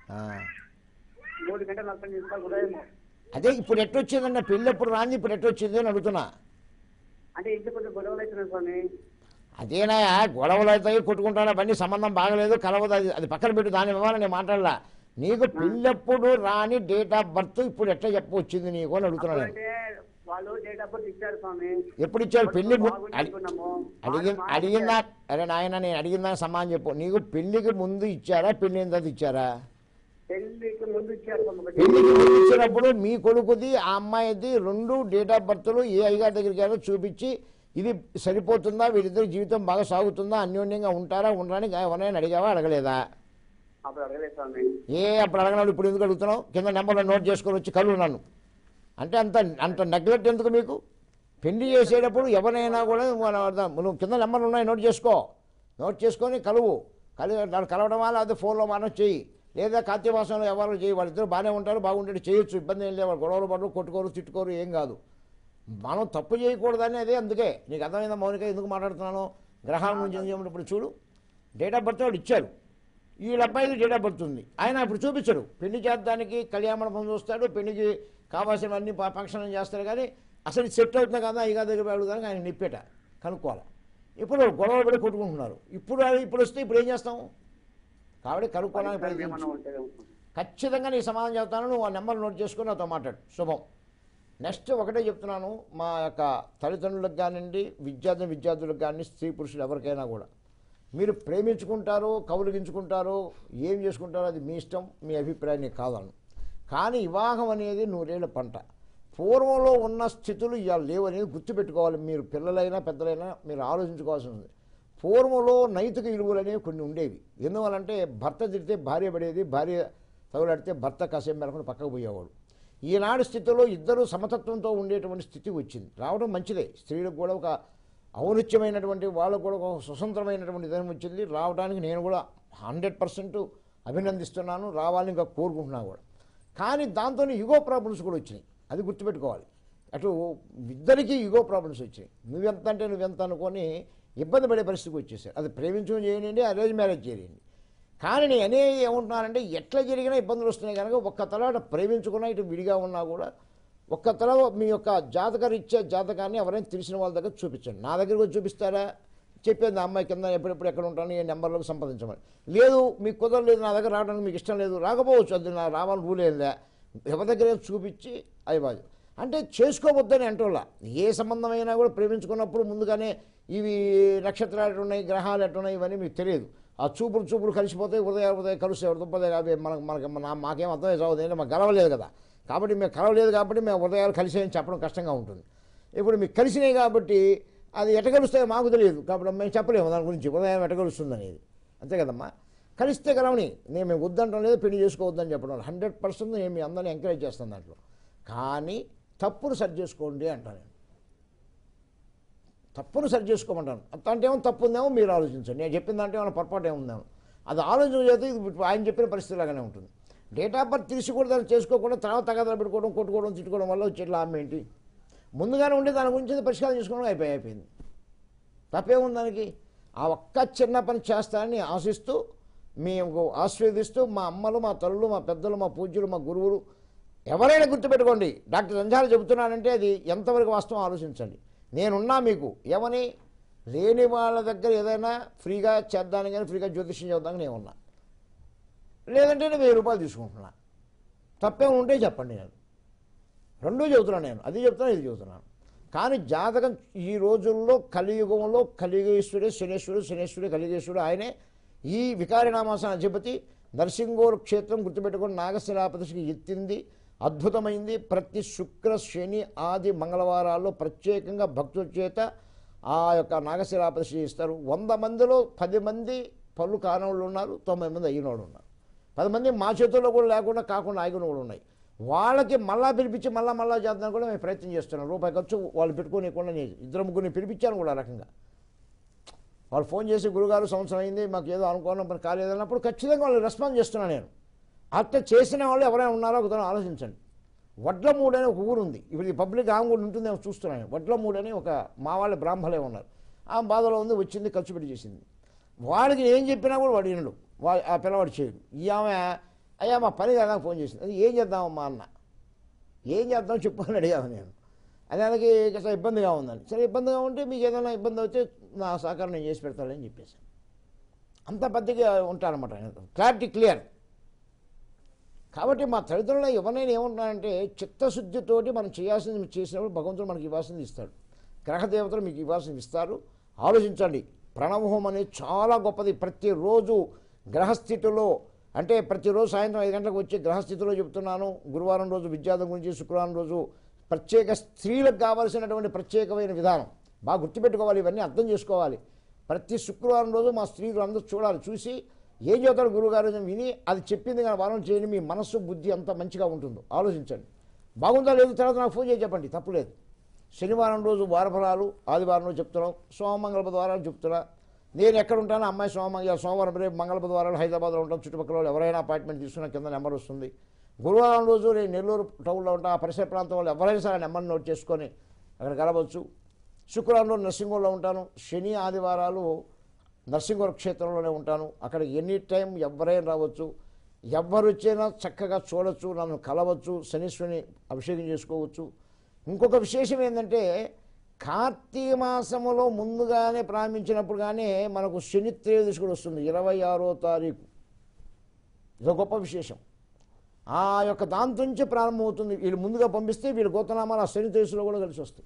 మూడు గంటల నలభై నిమిషాలు ఉదయం అదే ఇప్పుడు ఎట్టొచ్చిందన్న పెళ్ళి ఎప్పుడు రాంది ఇప్పుడు ఎట్టొచ్చింది అని అడుగుతున్నా అంటే ఇంట్లో కొంచెం గొడవలు అవుతున్నాయి స్వామి అదేనా గొడవలు అవుతాయి కొట్టుకుంటాను అవన్నీ సంబంధం బాగలేదు కలవదు అది అది పక్కన పెట్టు దాని వివరణ నేను మాట్లాడలా నీకు పెళ్ళెప్పుడు రాని డేట్ ఆఫ్ బర్త్ ఇప్పుడు ఎట్లా చెప్ప వచ్చింది నీకు అని అడుగుతున్నాను నేను. అంటే వాళ్ళు డేట్ ఆఫ్ బర్త్ ఇచ్చారు స్వామి ఎప్పుడు ఇచ్చారు పెళ్లి ము- బాగుంది అడి- అనుకున్నాము. అడిగిన బాగా అడిగిందా అరే నాయన నేను అడిగిందా సమానం చెప్పు నీకు పెళ్లికి ముందు ఇచ్చారా పెళ్లి అయిన తర్వాత ఇచ్చారా పెళ్లికి ముందు ఇచ్చారు స్వామి ఒకటి. పెళ్లికి ముందు ఇచ్చినప్పుడు మీ కొడుకుది ఆ అమ్మాయిది రెండు డేట్ ఆఫ్ బర్త్లు ఏ అయ్యగారి దగ్గరికి వెళ్ళో చూపించి ఇది సరిపోతుందా వీళ్ళిద్దరి జీవితం బాగా సాగుతుందా అన్యోన్యంగా ఉంటారా ఉండరని ఎవరైనా అడిగావా అడగలేదా అప్పుడు అడగలేదు స్వామి ఏ అప్పుడు అడగనాడు ఇప్పుడు ఎందుకు అడుగుతున్నావు కింద నెంబర్లో నోట్ చేసుకొని వచ్చి కలు నన్ను అంటే అంత అంత నెగ్లెక్ట్ ఎందుకు మీకు పెళ్లి చేసేటప్పుడు ఎవరైనా కూడా మన అర్థం- నువ్వు కింద నెంబర్లు ఉన్నాయి నోట్ చేసుకో నోట్ చేసుకొని కలువు కలు దాన్ని కలవడం వల్ల అది ఫోన్లో మనం చెయ్యి లేదా కార్తీక మాసంలో ఎవరు చేయి వాళ్ళిద్దరు బాగానే ఉంటారు బాగుంటాడు చేయొచ్చు ఇబ్బంది ఏం లేదు వాళ్ళు గొడవలు పడరు కొట్టుకోరు తిట్టుకోరు ఏం కాదు మనం తప్పు చేయకూడదని అదే అందుకే నీకు అర్థమైందా మౌనిక ఎందుకు మాట్లాడుతున్నాను గ్రహాల గురించి ఎందుకు చెప్పినప్పుడు ఇప్పుడు చూడు డేట్ ఆఫ్ బర్త్ వాడు ఇచ్చారు వీళ్ళ అబ్బాయిది డేట్ ఆఫ్ బర్త్ ఉంది ఆయన ఇప్పుడు చూపించడు పెళ్లి చేద్దానికి కళ్యాణ మండపం చూస్తాడు పెళ్లికి కావాల్సినవన్నీ ప- ఫంక్షన్ చేస్తాడు కానీ అసలు ఇది సెట్ అవుతుందా కదా అయ్యగా దగ్గర అడుగుదానికి ఆయన నిప్పేట కనుక్కోవాలి ఇప్పుడు గొడవలు పడి కొట్టుకుంటున్నారు ఇప్పుడు అది ఇప్పుడు వస్తే ఇప్పుడు ఏం చేస్తాం కాబట్టి కనుక్కోవడానికి ఏమన్నా ప్రయత్నించు ఉంటే ఖచ్చితంగా నీ సమాధానం చెప్తాను నువ్వు ఆ నెంబర్ నోట్ చేసుకుని నాతో మాట్లాడు శుభం నెక్స్ట్ ఒకటే చెప్తున్నాను మా యొక్క తల్లిదండ్రులకు కానివ్వండి విద్యార్థి విద్యార్థులకు కానీ స్త్రీ పురుషులు ఎవరికైనా కూడా మీరు ప్రేమించుకుంటారో కౌలిగించుకుంటారో ఏం చేసుకుంటారో అది మీ ఇష్టం మీ అభిప్రాయం నీకు కాదను కానీ వివాహం అనేది నూరేళ్ల పంట పూర్వంలో ఉన్న స్థితులు ఇవాళ లేవు అనేది గుర్తుపెట్టుకోవాలి మీరు పిల్లలైనా పెద్దలైనా మీరు ఆలోచించుకోవాల్సి ఉంది పూర్వంలో నైతిక విలువలు అనేవి కొన్ని ఉండేవి ఎందువలంటే భర్త తిడితే భార్య పడేది భార్య తగులాడితే భర్త కాసేపు మేరకు పక్కకు పోయేవాడు ఈనాడు స్థితిలో ఇద్దరు సమతత్వంతో ఉండేటువంటి స్థితి వచ్చింది రావడం మంచిదే స్త్రీలకు కూడా ఒక ఔన్నత్యమైనటువంటి వాళ్ళకు కూడా ఒక స్వతంత్రమైనటువంటి విధానం వచ్చింది రావడానికి నేను కూడా హండ్రెడ్ పర్సెంట్ అభినందిస్తున్నాను రావాలని ఇంకా కోరుకుంటున్నాను కూడా కానీ దాంతో యుగో ప్రాబ్లమ్స్ కూడా వచ్చినాయి అది గుర్తుపెట్టుకోవాలి అటు ఇద్దరికీ యుగో ప్రాబ్లమ్స్ వచ్చాయి నువ్వెంత అంటే నువ్వెంత అనుకొని ఇబ్బంది పడే పరిస్థితికి వచ్చేసారు అది ప్రేమించడం చేయండి అరేంజ్ మ్యారేజ్ చేయండి కానీ నేను అనేది ఏమంటున్నానంటే ఎట్లా జరిగినా ఇబ్బందులు వస్తున్నాయి కనుక ఒక్క తలాట ప్రేమించుకున్నా ఇటు విడిగా ఉన్నా కూడా ఒక్క తల మీ యొక్క జాతక రీత్యా జాతకాన్ని ఎవరైనా తెలిసిన వాళ్ళ దగ్గర చూపించండి నా దగ్గరకు వచ్చి చూపిస్తారా చెప్పేది ఆ అమ్మాయి కింద ఎప్పుడెప్పుడు ఎక్కడ ఉంటాను ఈ నెంబర్లోకి సంప్రదించమని లేదు మీకు కుదరలేదు నా దగ్గర రావడానికి మీకు ఇష్టం లేదు రాకపోవచ్చు అది నా రావాలని రూల్ ఏందా ఎవరి దగ్గర చూపించి అయిపోదు అంటే చేసుకోవద్దని అంటోలా ఏ సంబంధమైనా కూడా ప్రేమించుకున్నప్పుడు ముందుగానే ఇవి నక్షత్రాలు ఎట్టున్నాయి గ్రహాలు ఎట్టున్నాయి ఇవన్నీ మీకు తెలియదు ఆ చూపులు చూపులు కలిసిపోతాయి ఉదయం ఉదయం కలుస్తాయి దుప్పదే అవి మనకు మనకి మన మాకేం అర్థమై చావదు ఏంటంటే మాకు గలవలేదు కదా కాబట్టి మేము కలవలేదు కాబట్టి మేము ఉదయాలు కలిసాయని చెప్పడం కష్టంగా ఉంటుంది ఇప్పుడు మీకు కలిసినాయి కాబట్టి అది ఎట కలుస్తాయో మాకు తెలియదు కాబట్టి మేము చెప్పలేము దాని గురించి ఉదయం ఎట కలుస్తుంది అనేది అంతే కదమ్మా కలిస్తే కలవని నేను మేము వద్దంటం లేదు పెళ్లి చేసుకోవద్దని చెప్పడం హండ్రెడ్ పర్సెంట్ నేను మీ అందరిని ఎంకరేజ్ చేస్తాను దాంట్లో కానీ తప్పును సరి చేసుకోండి అంటాను నేను తప్పును సరి చేసుకోమంటాను అంటే ఏమో తప్పు ఉందేమో మీరు ఆలోచించండి నేను చెప్పిన దాంట్లో ఏమైనా పొరపాటు ఏముందేమో అది ఆలోచన చేస్తే ఇది ఇప్పుడు ఆయన చెప్పిన పరిస్థితి లాగానే ఉంటుంది డేట్ ఆఫ్ బర్త్ తెలిసి కూడా దాన్ని చేసుకోకుండా తర్వాత తగదలు పెట్టుకోవడం కొట్టుకోవడం తిట్టుకోవడం వల్ల వచ్చే లాభం ఏంటి ముందుగానే ఉండి దాని గురించి పరిష్కారం చేసుకోవడం అయిపోయి అయిపోయింది తప్పేముంది దానికి ఆ ఒక్క చిన్న పని చేస్తానని ఆశిస్తూ మేము ఆస్వాదిస్తూ మా అమ్మలు మా తల్లులు మా పెద్దలు మా పూజ్యులు మా గురువులు ఎవరైనా గుర్తుపెట్టుకోండి డాక్టర్ సంజాలు చెబుతున్నానంటే అది ఎంతవరకు వాస్తవం ఆలోచించండి నేనున్నా మీకు ఏమని లేని వాళ్ళ దగ్గర ఏదైనా ఫ్రీగా చేద్దానికి కానీ ఫ్రీగా జ్యోతిష్యం చేద్దానికి నేను ఉన్నా లేదంటే నేను వెయ్యి రూపాయలు తీసుకుంటున్నా తప్పేం ఉంటే చెప్పండి నేను రెండూ చెబుతున్నాను నేను అది చెప్తున్నాను ఇది చెబుతున్నాను కానీ జాతకం ఈ రోజుల్లో కలియుగంలో కలియుగేశ్వరుడే శనేశ్వరుడు శనేశ్వరుడే కలియుగేశ్వరుడు ఆయనే ఈ వికారినామాసన అధిపతి నరసింగోరు క్షేత్రం గుర్తుపెట్టుకుని నాగశిలాపదశికి ఎత్తింది అద్భుతమైంది ప్రతి శుక్ర శని ఆది మంగళవారాల్లో ప్రత్యేకంగా భక్తుల చేత ఆ యొక్క నాగశిలాపదశి ఇస్తారు వంద మందిలో పది మంది పళ్ళు కానవాళ్ళు ఉన్నారు తొంభై మంది అయిన వాళ్ళు ఉన్నారు పది మంది మా చేతుల్లో కూడా లేకుండా కాకుండా ఆగిన కూడా ఉన్నాయి వాళ్ళకి మళ్ళా పిలిపించి మళ్ళా మళ్ళా చేద్దాం కూడా మేము ప్రయత్నం చేస్తున్నాం రూపాయి ఖర్చు వాళ్ళు పెట్టుకోనికుండా నేను ఇద్దరు ముగ్గురిని పిలిపించాను కూడా ఆ రకంగా వాళ్ళు ఫోన్ చేసి గురుగారు సంవత్సరం అయింది మాకు ఏదో అనుకోవడం పని కాలేదన్నప్పుడు ఖచ్చితంగా వాళ్ళు రెస్పాన్స్ చేస్తున్నాను నేను అట్లా చేసిన వాళ్ళు ఎవరైనా ఉన్నారో ఒకదాన్ని ఆలోచించండి వడ్లమూడు అనే ఒక ఊరు ఉంది ఇప్పుడు ఈ పబ్లిక్ ఆమె కూడా ఉంటుందేమో చూస్తున్నాను వడ్లమూడు అని ఒక మా వాళ్ళ బ్రాహ్మలే ఉన్నారు ఆ బాధలో ఉంది వచ్చింది ఖర్చు పెట్టి చేసింది వాడికి ఏం చెప్పినా కూడా వాడు వినడు వా ఆ పిల్లవాడు చేయడు ఈ ఆమె అయ్యా మా పని కదా ఫోన్ చేసింది అది ఏం చేద్దామమ్మా అన్న ఏం చేద్దాం చెప్పు అని అడిగాను నేను అది దానికి కాస్త ఇబ్బందిగా ఉందని సరే ఇబ్బందిగా ఉంటే మీకు ఏదైనా ఇబ్బంది అయితే నా సహకారం నేను చేసి పెడతానని చెప్పేసాను అంత పెద్దగా ఉంటారన్నమాట ఆయన క్లారిటీ క్లియర్ కాబట్టి మా తల్లిదండ్రులు ఎవరైనా ఏమంటున్నారంటే చిత్తశుద్ధితోటి మనం చేయాల్సింది మీరు చేసినప్పుడు భగవంతుడు మనకి ఇవ్వాల్సింది ఇస్తాడు గ్రహదేవతలు మీకు ఇవ్వాల్సింది ఇస్తారు ఆలోచించండి ప్రణవహోమం అనేది చాలా గొప్పది ప్రతిరోజు గ్రహస్థితిలో అంటే ప్రతిరోజు సాయంత్రం ఐదు గంటలకు వచ్చి గ్రహస్థితిలో చెప్తున్నాను గురువారం రోజు విద్యార్థం గురించి శుక్రవారం రోజు ప్రత్యేక స్త్రీలకు కావాల్సినటువంటి ప్రత్యేకమైన విధానం బాగా గుర్తుపెట్టుకోవాలి ఇవన్నీ అర్థం చేసుకోవాలి ప్రతి శుక్రవారం రోజు మా స్త్రీలు అందరూ చూడాలి చూసి ఏం చెబుతాడు గురువుగారు అని విని అది చెప్పింది కానీ వారం చేయండి మీ మనస్సు బుద్ధి అంత మంచిగా ఉంటుందో ఆలోచించండి బాగుందా లేదు తర్వాత నాకు ఫోన్ చేసి చెప్పండి తప్పులేదు శనివారం రోజు వారఫలాలు ఆదివారం రోజు చెప్తున్నాం సోమమంగళ బుధవారాలు చెప్తున్నా నేను ఎక్కడ ఉంటానో అమ్మాయి సోమమంగళ సోమవారం రేపు మంగళ బుధవారాలు హైదరాబాద్లో ఉంటాం చుట్టుపక్కల వాళ్ళు ఎవరైనా అపాయింట్మెంట్ తీసుకున్న కింద నెంబర్ వస్తుంది గురువారం రోజు నేను నెల్లూరు టౌన్లో ఉంటా ఆ పరిసర ప్రాంతం వాళ్ళు ఎవరైనా సరే నెంబర్ నోట్ చేసుకొని అక్కడ కలవచ్చు శుక్రవారం రోజు నర్సింగంలో ఉంటాను శని ఆదివారాలు నర్సింగవరం క్షేత్రంలోనే ఉంటాను అక్కడ ఎనీ టైం ఎవరైనా రావచ్చు ఎవరు వచ్చినా చక్కగా చూడొచ్చు నన్ను కలవచ్చు శనీశ్వరిని అభిషేకం చేసుకోవచ్చు ఇంకొక విశేషం ఏంటంటే కార్తీక మాసములో ముందుగానే ప్రారంభించినప్పుడు కానీ మనకు శని త్రయోదశి కూడా వస్తుంది ఇరవై ఆరో తారీఖు ఇదో గొప్ప విశేషం ఆ యొక్క దాంతో నుంచి ప్రారంభమవుతుంది వీళ్ళు ముందుగా పంపిస్తే వీళ్ళ గోతనామాలు ఆ శని తెలుసులో కూడా కలిసి వస్తాయి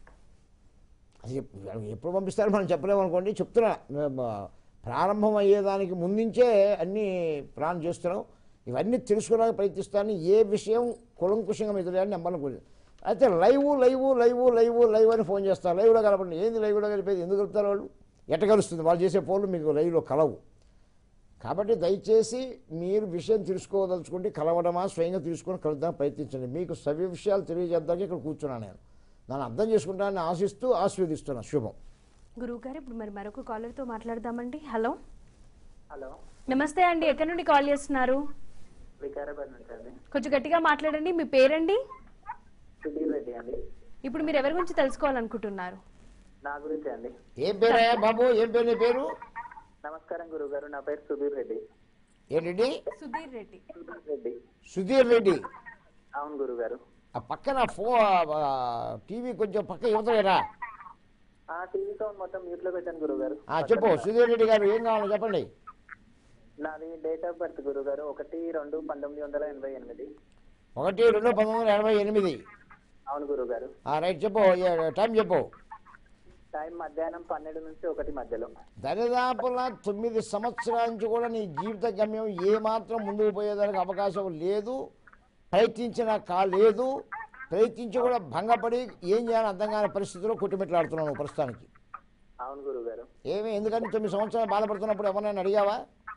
అది ఎప్- ఎప్పుడు పంపిస్తారో మనం చెప్పలేము అనుకోండి చెప్తున్నా మేము ప్రారంభం అయ్యేదానికి ముందుంచే అన్నీ ప్లాన్ చేస్తున్నాం ఇవన్నీ తెలుసుకోవడానికి ప్రయత్నిస్తాను ఏ విషయం కులంకుశంగా ఎదురని నెంబర్లు కూడా అయితే live live live live live అని ఫోన్ చేస్తారు లైవ్లో కలపండి ఏంది లైవ్లో కలిపేది ఎందుకు కలుపుతారు వాళ్ళు ఎట్ట కలుస్తుంది వాళ్ళు చేసే ఫోన్లు మీకు లైవ్లో కలవు కాబట్టి దయచేసి మీరు విషయం తెలుసుకోదలుచుకుంటే కలవడమా స్వయంగా తీసుకొని కలుద్దాం ప్రయత్నించండి మీకు సవ్య విషయాలు తెలియజేద్దానికి ఇక్కడ కూర్చున్నాను నేను నన్ను అర్థం చేసుకుంటానని ఆశిస్తూ ఆస్వాదిస్తున్నా శుభం గురువు గారు ఇప్పుడు మరి మరొక కాలర్తో మాట్లాడదామండి హలో హలో నమస్తే అండి ఎక్కడి నుండి కాల్ చేస్తున్నారు వికారాబాద్ నుంచి అండి కొంచెం గట్టిగా మాట్లాడండి మీ పేరండి సుధీర్ రెడ్డి అండి ఇప్పుడు మీరు ఎవరి గురించి తెలుసుకోవాలనుకుంటున్నారు నా గురించి అండి ఏం పేరయ్యా బాబు ఏం పేరు నీ పేరు నమస్కారం గురువు గారు నా పేరు సుధీర్ రెడ్డి ఏంటండి సుధీర్ రెడ్డి సుధీర్ రెడ్డి సుధీర్ రెడ్డి అవును గురువు గారు ఆ పక్కన ఫో ఆ, టీవీ కొంచెం పక్క యువతలేరా ఆ టీవీ సౌండ్ మొత్తం మ్యూట్ లో పెట్టాను గురువు గారు ఆ, చెప్పు సుధీర్ రెడ్డి గారు ఏం కావాలో చెప్పండి నాది డేట్ ఆఫ్ బర్త్ గురువు గారు ఒకటి రెండు పంతొమ్మిది వందల ఎనభై ఎనిమిది ఒకటి రెండు పంతొమ్మిది వందల ఎనభై ఎనిమిది అవును గురువు గారు ఆ, రైట్ చెప్పు ఏ- టైం చెప్పు టైం మధ్యాహ్నం పన్నెండు నుంచి ఒకటి మధ్యలో దరిదాపుల తొమ్మిది సంవత్సరాల నుంచి కూడా నీ జీవిత గమ్యం ఏమాత్రం ముందుకు పోయేదానికి అవకాశం లేదు ప్రయత్నించిన కాలేదు ప్రయత్నించి కూడా భంగపడి ఏం చేయాలని అర్థం కాని పరిస్థితిలో కొట్టుమిట్లాడుతున్నావు నువ్వు ప్రస్తుతానికి అవును గురువు గారు ఏమి ఎందుకని తొమ్మిది సంవత్సరాలు బాధపడుతున్నప్పుడు ఎవరైనా అడిగావా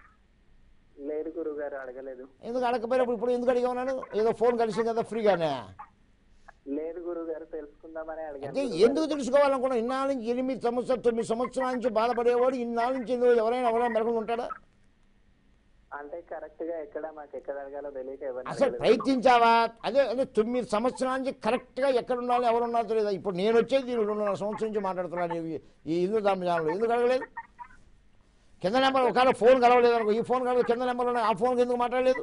లేదు గురువు గారు అడగలేదు ఎందుకు అడగపోయినప్పుడు ఇప్పుడు ఎందుకు అడిగావు ఏదో ఫోన్ కలిసింది కదా ఫ్రీగానే లేదు గురువు గారు తెలుసుకుందామని అంటే అడిగాను ఎందుకు తెలుసుకోవాలనుకున్నా ఇన్నాళ్ళ నుంచి ఎనిమిది సంవత్సరాలు తొమ్మిది సంవత్సరాల నుంచి బాధపడేవాడు ఇన్నాళ్ళ నుంచి ఎందుకు ఎవరైనా ఎవరైనా మెరకుండా ఉంటాడా అంటే కరెక్ట్ గా ఎక్కడ మాకు ఎక్కడ అడగాలో తెలియక ఎవరిని అసలు అడగలేదు. ప్రయత్నించావా అదే అదే తొమ్మిది సంవత్సరాల నుంచి కరెక్ట్గా ఎక్కడ ఉండాలి ఎవరు ఉన్నారో తెలియదు ఇప్పుడు నేను వచ్చేది నేను రెండున్నర సంవత్సరం నుంచి మాట్లాడుతున్నాను ఈ- ఈ హిందూ ధర్మజాలంలో ఎందుకు అడగలేదు కింద నెంబర్ ఒకవేళ ఫోన్ కలవలేదు అనుకో ఈ ఫోన్ కలవలేదు కింద నెంబర్ ఉన్నాయి ఆ ఫోన్కి ఎందుకు మాట్లాడలేదు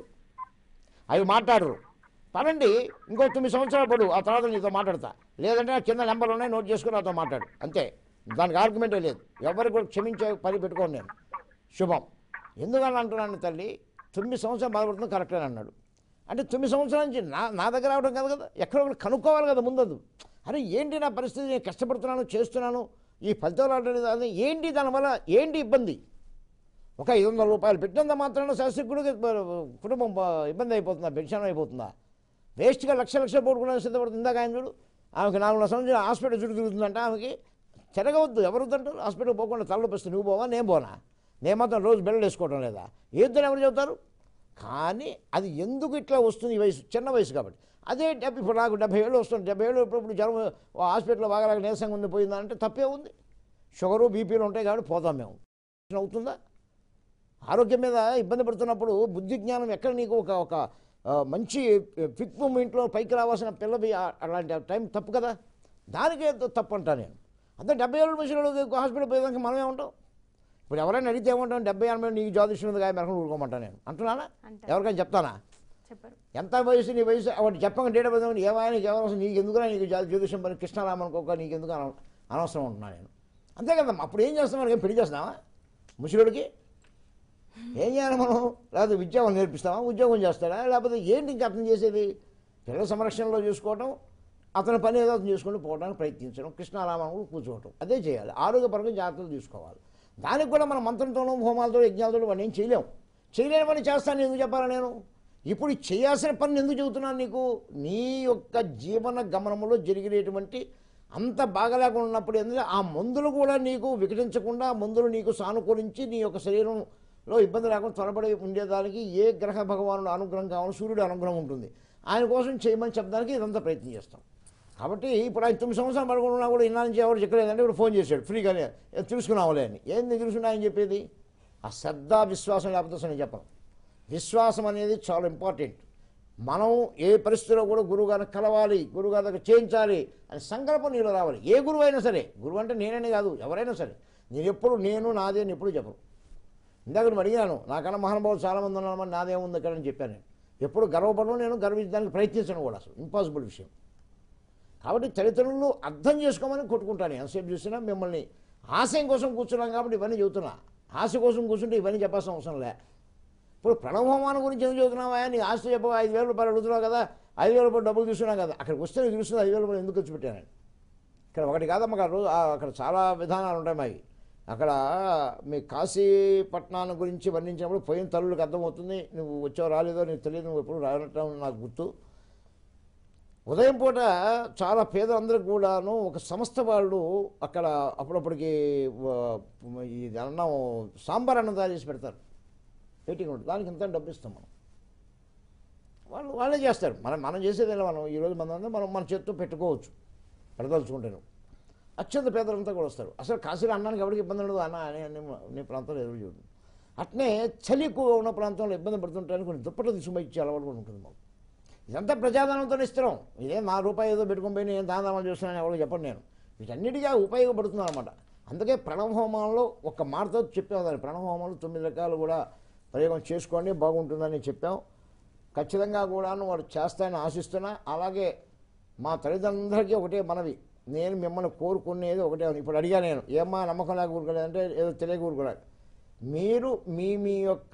అవి మాట్లాడరు పనండి ఇంకో తొమ్మిది సంవత్సరాలు పడు ఆ తర్వాత నీతో మాట్లాడతా లేదంటే ఆ కింద నెంబర్లు ఉన్నాయి నోట్ చేసుకుని నాతో మాట్లాడు అంతే దానికి ఆర్గ్యుమెంటే లేదు ఎవరికి కూడా క్షమించే పని పెట్టుకోను నేను శుభం ఎందుకని అంటున్నాను తల్లి తొమ్మిది సంవత్సరాలు బాధపడుతుంది కరెక్టే అన్నాడు అంటే తొమ్మిది సంవత్సరాల నుంచి నా నా దగ్గర రావడం కాదు కదా ఎక్కడో ఒకటి కనుక్కోవాలి కదా ముందు అరే ఏంటి నా పరిస్థితి నేను కష్టపడుతున్నాను చేస్తున్నాను ఈ ఫలితం రావడం లేదు అది ఏంటి దానివల్ల ఏంటి ఇబ్బంది ఒక ఐదు వందల రూపాయలు పెట్టినంత మాత్రాన శాస్త్రికుడికి కుటుంబం బా- ఇబ్బంది అయిపోతుందా పెన్షన్ అయిపోతుందా వేస్ట్గా లక్ష లక్షలు పోడుకునే సిద్ధపడుతుంది ఇందాక ఆయన చూడు ఆమెకి నాలుగు సంవత్సరాలు హాస్పిటల్ చుట్టూ తిరుగుతుందంట ఆమెకి తిరగవద్దు ఎవరు వద్దంటారు హాస్పిటల్ పోకుండా తలనొప్పి వస్తుంది నువ్వు పోవా నేను పోనా నేను మాత్రం రోజు బెల్లు వేసుకోవడం లేదా ఏదని ఎవరు చెబుతారు కానీ అది ఎందుకు ఇట్లా వస్తుంది ఈ వయసు చిన్న వయసు కాబట్టి అదే డెబ్బై ఇప్పుడు నాకు డెబ్బై ఏళ్ళు వస్తుంది డెబ్బై ఏళ్ళు ఇప్పుడు ఇప్పుడు జ్వరం ఓ హాస్పిటల్లో బాగా నీరసంగా ఉంది పోయిందంటే తప్పే ఉంది షుగరు బీపీలు ఉంటాయి కాబట్టి పోతాం మేము అవుతుందా ఆరోగ్యం మీద ఇబ్బంది పడుతున్నప్పుడు బుద్ధి జ్ఞానం ఎక్కడ నీకు ఒక ఒక ఆ, మంచి ఫిక్ మూమెంట్లో పైకి రావాల్సిన పిల్లవి ఆ- అలాంటి టైం తప్పు కదా దానికే త- తప్పు అంటా నేను అంతే డెబ్బై ఏళ్ళ మనుషులు హాస్పిటల్ పోయేదానికి మనమే ఉంటాం ఇప్పుడు ఎవరైనా అడిగితే ఏమంటాం డెబ్బై ఎనభై నీకు జ్యోతిష్యం ఉంది కానీ మెరకలు ఊరుకోమంటా నేను అంటున్నానా అంటారు. ఎవరికైనా చెప్తానా చెప్పారు ఎంత వయసు నీ వయసు వాటి చెప్పక డేట్ ఆఫ్ బర్త్ ఏమైనా నీకు ఎవరు నీకు ఎందుకురా నీకు జ్యో- జ్యోతిషం పని కృష్ణారామన్ అనుకోక నీకు ఎందుకు అన- అనవసరం ఉంటున్నా నేను అంతే కదా అప్పుడు ఏం చేస్తున్నాం ఏం పెళ్లి చేస్తున్నావా ముసలుడికి ఏం చేయాలి మనం లేకపోతే ఉద్యోగం నేర్పిస్తామా ఉద్యోగం చేస్తాడా లేకపోతే ఏంటి ఇంకా అతను చేసేది పిల్లల సంరక్షణలో చూసుకోవటం అతని పని ఏదో అతను చేసుకుంటూ పోవడానికి ప్రయత్నించడం కృష్ణారామన్ కూడా కూర్చోవటం అదే చేయాలి ఆరోగ్యపరంగా జాగ్రత్తలు తీసుకోవాలి దానికి కూడా మన మంత్రంతోనూ హోమాలతో యజ్ఞాలతో వాడిని ఏం చేయలేం చేయలేని పని చేస్తాను ఎందుకు చెప్పాలా నేను ఇప్పుడు చేయాల్సిన పని ఎందుకు చెబుతున్నాను నీకు నీ యొక్క జీవన గమనంలో జరిగినటువంటి అంత బాగలేకుండా ఉన్నప్పుడు ఏంటంటే ఆ మందులు కూడా నీకు వికటించకుండా ఆ మందులు నీకు సానుకూలించి నీ యొక్క శరీరంలో ఇబ్బంది లేకుండా త్వరపడి ఉండేదానికి ఏ గ్రహ భగవానుడు అనుగ్రహం కావాలి సూర్యుడు అనుగ్రహం ఉంటుంది ఆయన కోసం చేయమని చెప్పడానికి ఇదంతా ప్రయత్నం చేస్తాం కాబట్టి ఇప్పుడు ఆయన తొమ్మిది సంవత్సరాలు పడుకున్నా కూడా ఇన్నా నుంచి ఎవరు చెప్పలేదంటే ఇప్పుడు ఫోన్ చేశాడు ఫ్రీగానే "ఏ, తెలుసుకున్నావులే అని ఏంది తెలుసుకున్నా ఆయన చెప్పేది ఆ శ్రద్ధ విశ్వాసం లేకపోతే అసలు నేను చెప్పను విశ్వాసం అనేది చాలా ఇంపార్టెంట్ మనం ఏ పరిస్థితిలో కూడా గురువుగారిని కలవాలి గురువుగారి దగ్గర చేయించాలి అని సంకల్పం నీలో రావాలి ఏ గురువు అయినా సరే గురువు అంటే నేననే కాదు ఎవరైనా సరే నేను ఎప్పుడు నేను నాదే అని ఎప్పుడు చెప్పను ఇందాక నువ్వు అడిగాను నాకన్నా మహానుభావులు చాలామంది ఉన్నామని నాదేముంది ఇక్కడ అని చెప్పాను నేను ఎప్పుడు గర్వపడను నేను గర్వించడానికి ప్రయత్నించను కూడా అసలు ఇంపాసిబుల్ విషయం కాబట్టి తల్లిదండ్రులు అర్థం చేసుకోమని కొట్టుకుంటాను ఎంతసేపు చూసినా మిమ్మల్ని ఆశయం కోసం కూర్చున్నాం కాబట్టి ఇవన్నీ చెబుతున్నా ఆశ కోసం కూర్చుంటే ఇవన్నీ చెప్పాల్సిన అవసరం లే ఇప్పుడు ప్రణవహోమానం గురించి ఎందుకు చదువుతున్నావా నీ ఆస్తి చెప్పు ఐదు వేల రూపాయలు అడుగుతున్నావు కదా ఐదు వేల రూపాయలు డబ్బులు తీసుకున్నావు కదా అక్కడికి వస్తే నీకు తెలుస్తుంది ఐదు వేల రూపాయలు ఎందుకు ఖర్చు పెట్టానని ఇక్కడ ఒకటి కాదమ్మా అక్కడ రోజు ఆ- అక్కడ చాలా విధానాలు ఉంటాయి మావి అక్కడ మీ కాశీపట్నాన్ని గురించి వర్ణించినప్పుడు పోయిన తల్లులకు అర్థమవుతుంది నువ్వు వచ్చావు రాలేదో నీకు తెలియదు నువ్వు ఎప్పుడు రానట్టం నాకు గుర్తు ఉదయం పూట చాలా పేదలందరికీ కూడాను ఒక సంస్థ వాళ్ళు అక్కడ అప్పుడప్పటికి ఆ, ఈ అన్నం సాంబార్ అన్నం తయారు చేసి పెడతారు వెయిటింగ్ ఉంటుంది దానికి ఇంత డబ్బు ఇస్తాం మనం వాళ్ళు వాళ్ళే చేస్తారు మనం మనం చేసేది ఎలా మనం ఈరోజు మన అందరం మనం మన చేత్తో పెట్టుకోవచ్చు పెడదలుచుకుంటాను అత్యంత పేదలంతా కూడా వస్తారు అసలు కాశీలో అన్నానికి ఎవరికి ఇబ్బంది ఉండదు అన్న అని అని నీ ప్రాంతంలో ఎదురు చూడండి అట్నే చలి ఎక్కువగా ఉన్న ప్రాంతంలో ఇబ్బంది పడుతుంటారని కొన్ని దుప్పట్లు తీసుకుపోయి ఇచ్చే అలవాటు కూడా ఉంటుంది మాకు ఇదంతా ప్రజాధనంతో ఇస్తున్నాం ఇదేం నా రూపాయి ఏదో పెట్టుకొని పోయి నేను దానం చేస్తున్నాను ఎవరు చెప్పండి నేను వీటన్నిటికీ ఉపయోగపడుతున్నాను అనమాట అందుకే ప్రణవహోమంలో ఒక మాటతో చెప్పాం దాన్ని ప్రణవహోమంలో తొమ్మిది రకాలు కూడా ప్రయోగం చేసుకోండి బాగుంటుందని చెప్పాం ఖచ్చితంగా కూడాను వాడు చేస్తానని ఆశిస్తున్నా అలాగే మా తల్లిదండ్రులకి ఒకటే మనవి నేను మిమ్మల్ని కోరుకునేది ఒకటే ఉంది. ఇప్పుడు అడిగా నేను ఏమ్మా నమ్మకం లేక ఊరుకోలేదంటే ఏదో తెలియక ఊరుకోలేదు మీరు మీ మీ యొక్క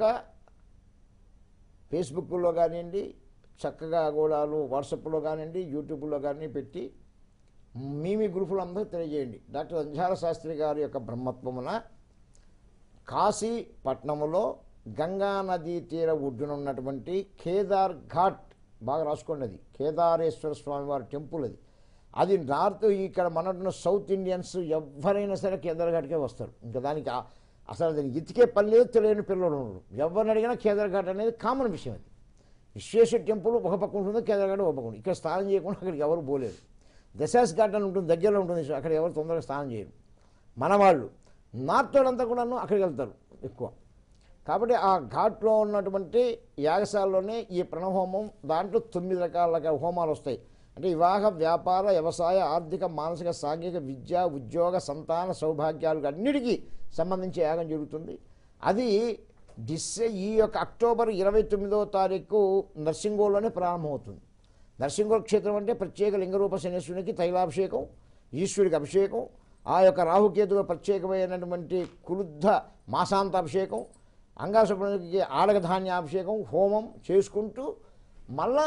ఫేస్బుక్లో కానివ్వండి చక్కగా కూడాను వాట్సాప్లో కానివ్వండి యూట్యూబ్లో కానీ పెట్టి మీ మీ గ్రూపులు అందరూ తెలియజేయండి డాక్టర్ అంజాల శాస్త్రి గారి యొక్క బ్రహ్మత్వమున కాశీ పట్నములో గంగా నదీ తీర ఒడ్డున ఉన్నటువంటి కేదార్ ఘాట్ బాగా రాసుకోండి అది కేదారేశ్వర స్వామి వారి టెంపుల్ అది అది నార్త్ ఇక్కడ మనటున్న సౌత్ ఇండియన్స్ ఎవరైనా సరే కేదార్ ఘాట్కే వస్తారు ఇంకా దానికి ఆ- అసలు దానికి ఇతికే పని లేదు తెలియని పిల్లలు ఉండరు ఎవరిని అడిగినా కేదార్ ఘాట్ అనేది కామన్ విషయం అది విశ్వేశ్వర టెంపుల్ ఒక పక్క ఉంటుంది కేదార్ ఘాట్ ఒక పక్క ఉంటుంది ఇక్కడ స్నానం చేయకుండా అక్కడికి ఎవరు పోలేరు దశాస్ ఘాట్ అని ఉంటుంది దగ్గరలో ఉంటుంది అక్కడ ఎవరు తొందరగా స్నానం చేయరు మన వాళ్ళు నార్త్ వాళ్ళంతా కూడాను అక్కడికి వెళ్తారు ఎక్కువ కాబట్టి ఆ ఘాట్లో ఉన్నటువంటి యాగశాలలోనే ఈ ప్రణహోమం దాంట్లో తొమ్మిది రకాల హోమాలు వస్తాయి అంటే వివాహ వ్యాపార వ్యవసాయ ఆర్థిక మానసిక సాంఘిక విద్య ఉద్యోగ సంతాన సౌభాగ్యాలకు అన్నిటికీ సంబంధించి యాగం జరుగుతుంది అది డిస్ ఈ యొక్క అక్టోబర్ ఇరవై తొమ్మిదవ తారీఖు నర్సింగోలోనే ప్రారంభమవుతుంది నరసింహ క్షేత్రం అంటే ప్రత్యేక లింగరూప శనేశ్వరునికి తైలాభిషేకం ఈశ్వరుడికి అభిషేకం ఆ యొక్క రాహుకేతువు ప్రత్యేకమైనటువంటి కులుద్ధ మాసాంతాభిషేకం అంగాసుబ్రహ్మణ్యకి ఆడగ ధాన్యాభిషేకం హోమం చేసుకుంటూ మళ్ళా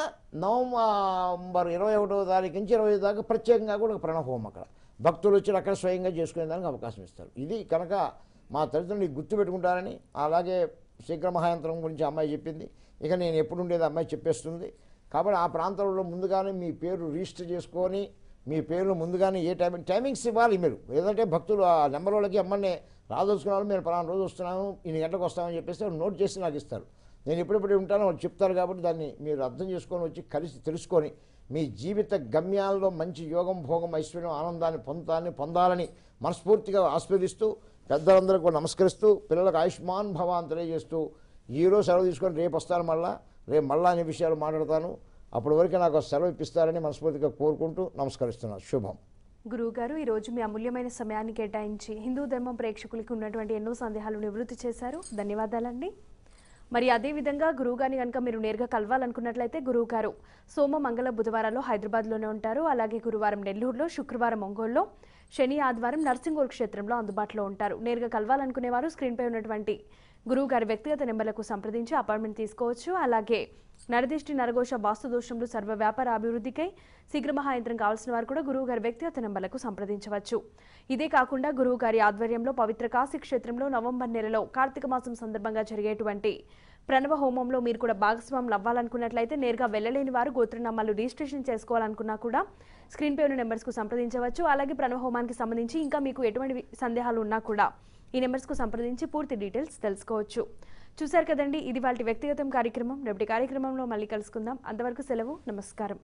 నవంబర్ ఇరవై ఒకటవ తారీఖు నుంచి ఇరవై ఐదు దాకా ప్రత్యేకంగా కూడా ఒక ప్రణహోమం అక్కడ భక్తులు వచ్చి అక్కడ స్వయంగా చేసుకునే దానికి అవకాశం ఇస్తారు ఇది కనుక మా తల్లిదండ్రులు ఇది గుర్తు పెట్టుకుంటారని అలాగే శీఘ్ర మహాయంత్రం గురించి అమ్మాయి చెప్పింది ఇక నేను ఎప్పుడు ఉండేది అమ్మాయి చెప్పేస్తుంది కాబట్టి ఆ ప్రాంతంలో ముందుగానే మీ పేరు రిజిస్టర్ చేసుకొని మీ పేర్లు ముందుగానే ఏ టైమింగ్ టైమింగ్స్ ఇవ్వాలి మీరు ఏదంటే భక్తులు ఆ నెంబర్ వాళ్ళకి అమ్మని రాదలుచుకున్న వాళ్ళు మీరు పలానా రోజు వస్తున్నాను ఇన్ని గంటలకు వస్తామని చెప్పేసి వాళ్ళు నోట్ చేసి నాకు ఇస్తారు నేను ఎప్పుడెప్పుడు ఉంటానో వాళ్ళు చెప్తారు కాబట్టి దాన్ని మీరు అర్థం చేసుకొని వచ్చి కలిసి తెలుసుకొని మీ జీవిత గమ్యాల్లో మంచి యోగం భోగం ఐశ్వర్యం ఆనందాన్ని పొందాలని పొందాలని మనస్ఫూర్తిగా ఆస్వాదిస్తూ పెద్దలందరికీ కూడా నమస్కరిస్తూ పిల్లలకు ఆయుష్మాన్ భవ అని తెలియజేస్తూ ఈరోజు సెలవు తీసుకొని రేపు వస్తాను మళ్ళా రేపు మళ్ళా అనే విషయాలు మాట్లాడతాను అప్పటి వరకు నాకు ఆ సెలవు ఇప్పిస్తారని మనస్ఫూర్తిగా కోరుకుంటూ నమస్కరిస్తున్నాను శుభం గురువుగారు ఈరోజు మీ అమూల్యమైన సమయాన్ని కేటాయించి హిందూ ధర్మం ప్రేక్షకులకి ఉన్నటువంటి ఎన్నో సందేహాలు నివృత్తి చేశారు ధన్యవాదాలండి మరి అదేవిధంగా గురువుగారిని కనుక మీరు నేరుగా కలవాలనుకున్నట్లయితే గురువుగారు సోమ మంగళ బుధవారాల్లో హైదరాబాద్లోనే ఉంటారు అలాగే గురువారం నెల్లూరులో శుక్రవారం ఒంగోలులో శని ఆదివారం నర్సింగోల్ క్షేత్రంలో అందుబాటులో ఉంటారు నేరుగా కలవాలనుకునేవారు స్క్రీన్పై ఉన్నటువంటి గురువుగారి వ్యక్తిగత నెంబర్లకు సంప్రదించి అపాయింట్మెంట్ తీసుకోవచ్చు అలాగే నరదిష్టి నరఘోష వాస్తు దోషములు సర్వ వ్యాపార అభివృద్ధికై శీఘ్ర మహాయంత్రం కావాల్సిన వారు కూడా గురువు గారి వ్యక్తిగత నెంబర్లకు సంప్రదించవచ్చు ఇదే కాకుండా గురువు గారి ఆధ్వర్యంలో పవిత్ర కాశీ క్షేత్రంలో నవంబర్ నెలలో కార్తీక మాసం సందర్భంగా జరిగేటువంటి ప్రణవ హోమంలో మీరు కూడా భాగస్వాములు అవ్వాలనుకున్నట్లయితే నేరుగా వెళ్ళలేని వారు గోత్రనామాలు రిజిస్ట్రేషన్ చేసుకోవాలనుకున్నా కూడా స్క్రీన్పై ఉన్న నెంబర్స్కు సంప్రదించవచ్చు అలాగే ప్రణవ హోమానికి సంబంధించి ఇంకా మీకు ఎటువంటి సందేహాలు ఉన్నా కూడా ఈ నెంబర్స్కు సంప్రదించి పూర్తి డీటెయిల్స్ తెలుసుకోవచ్చు చూశారు కదండి ఇది వాళ్ళ వ్యక్తిగతం కార్యక్రమం రేపటి కార్యక్రమంలో మళ్ళీ కలుసుకుందాం అంతవరకు సెలవు నమస్కారం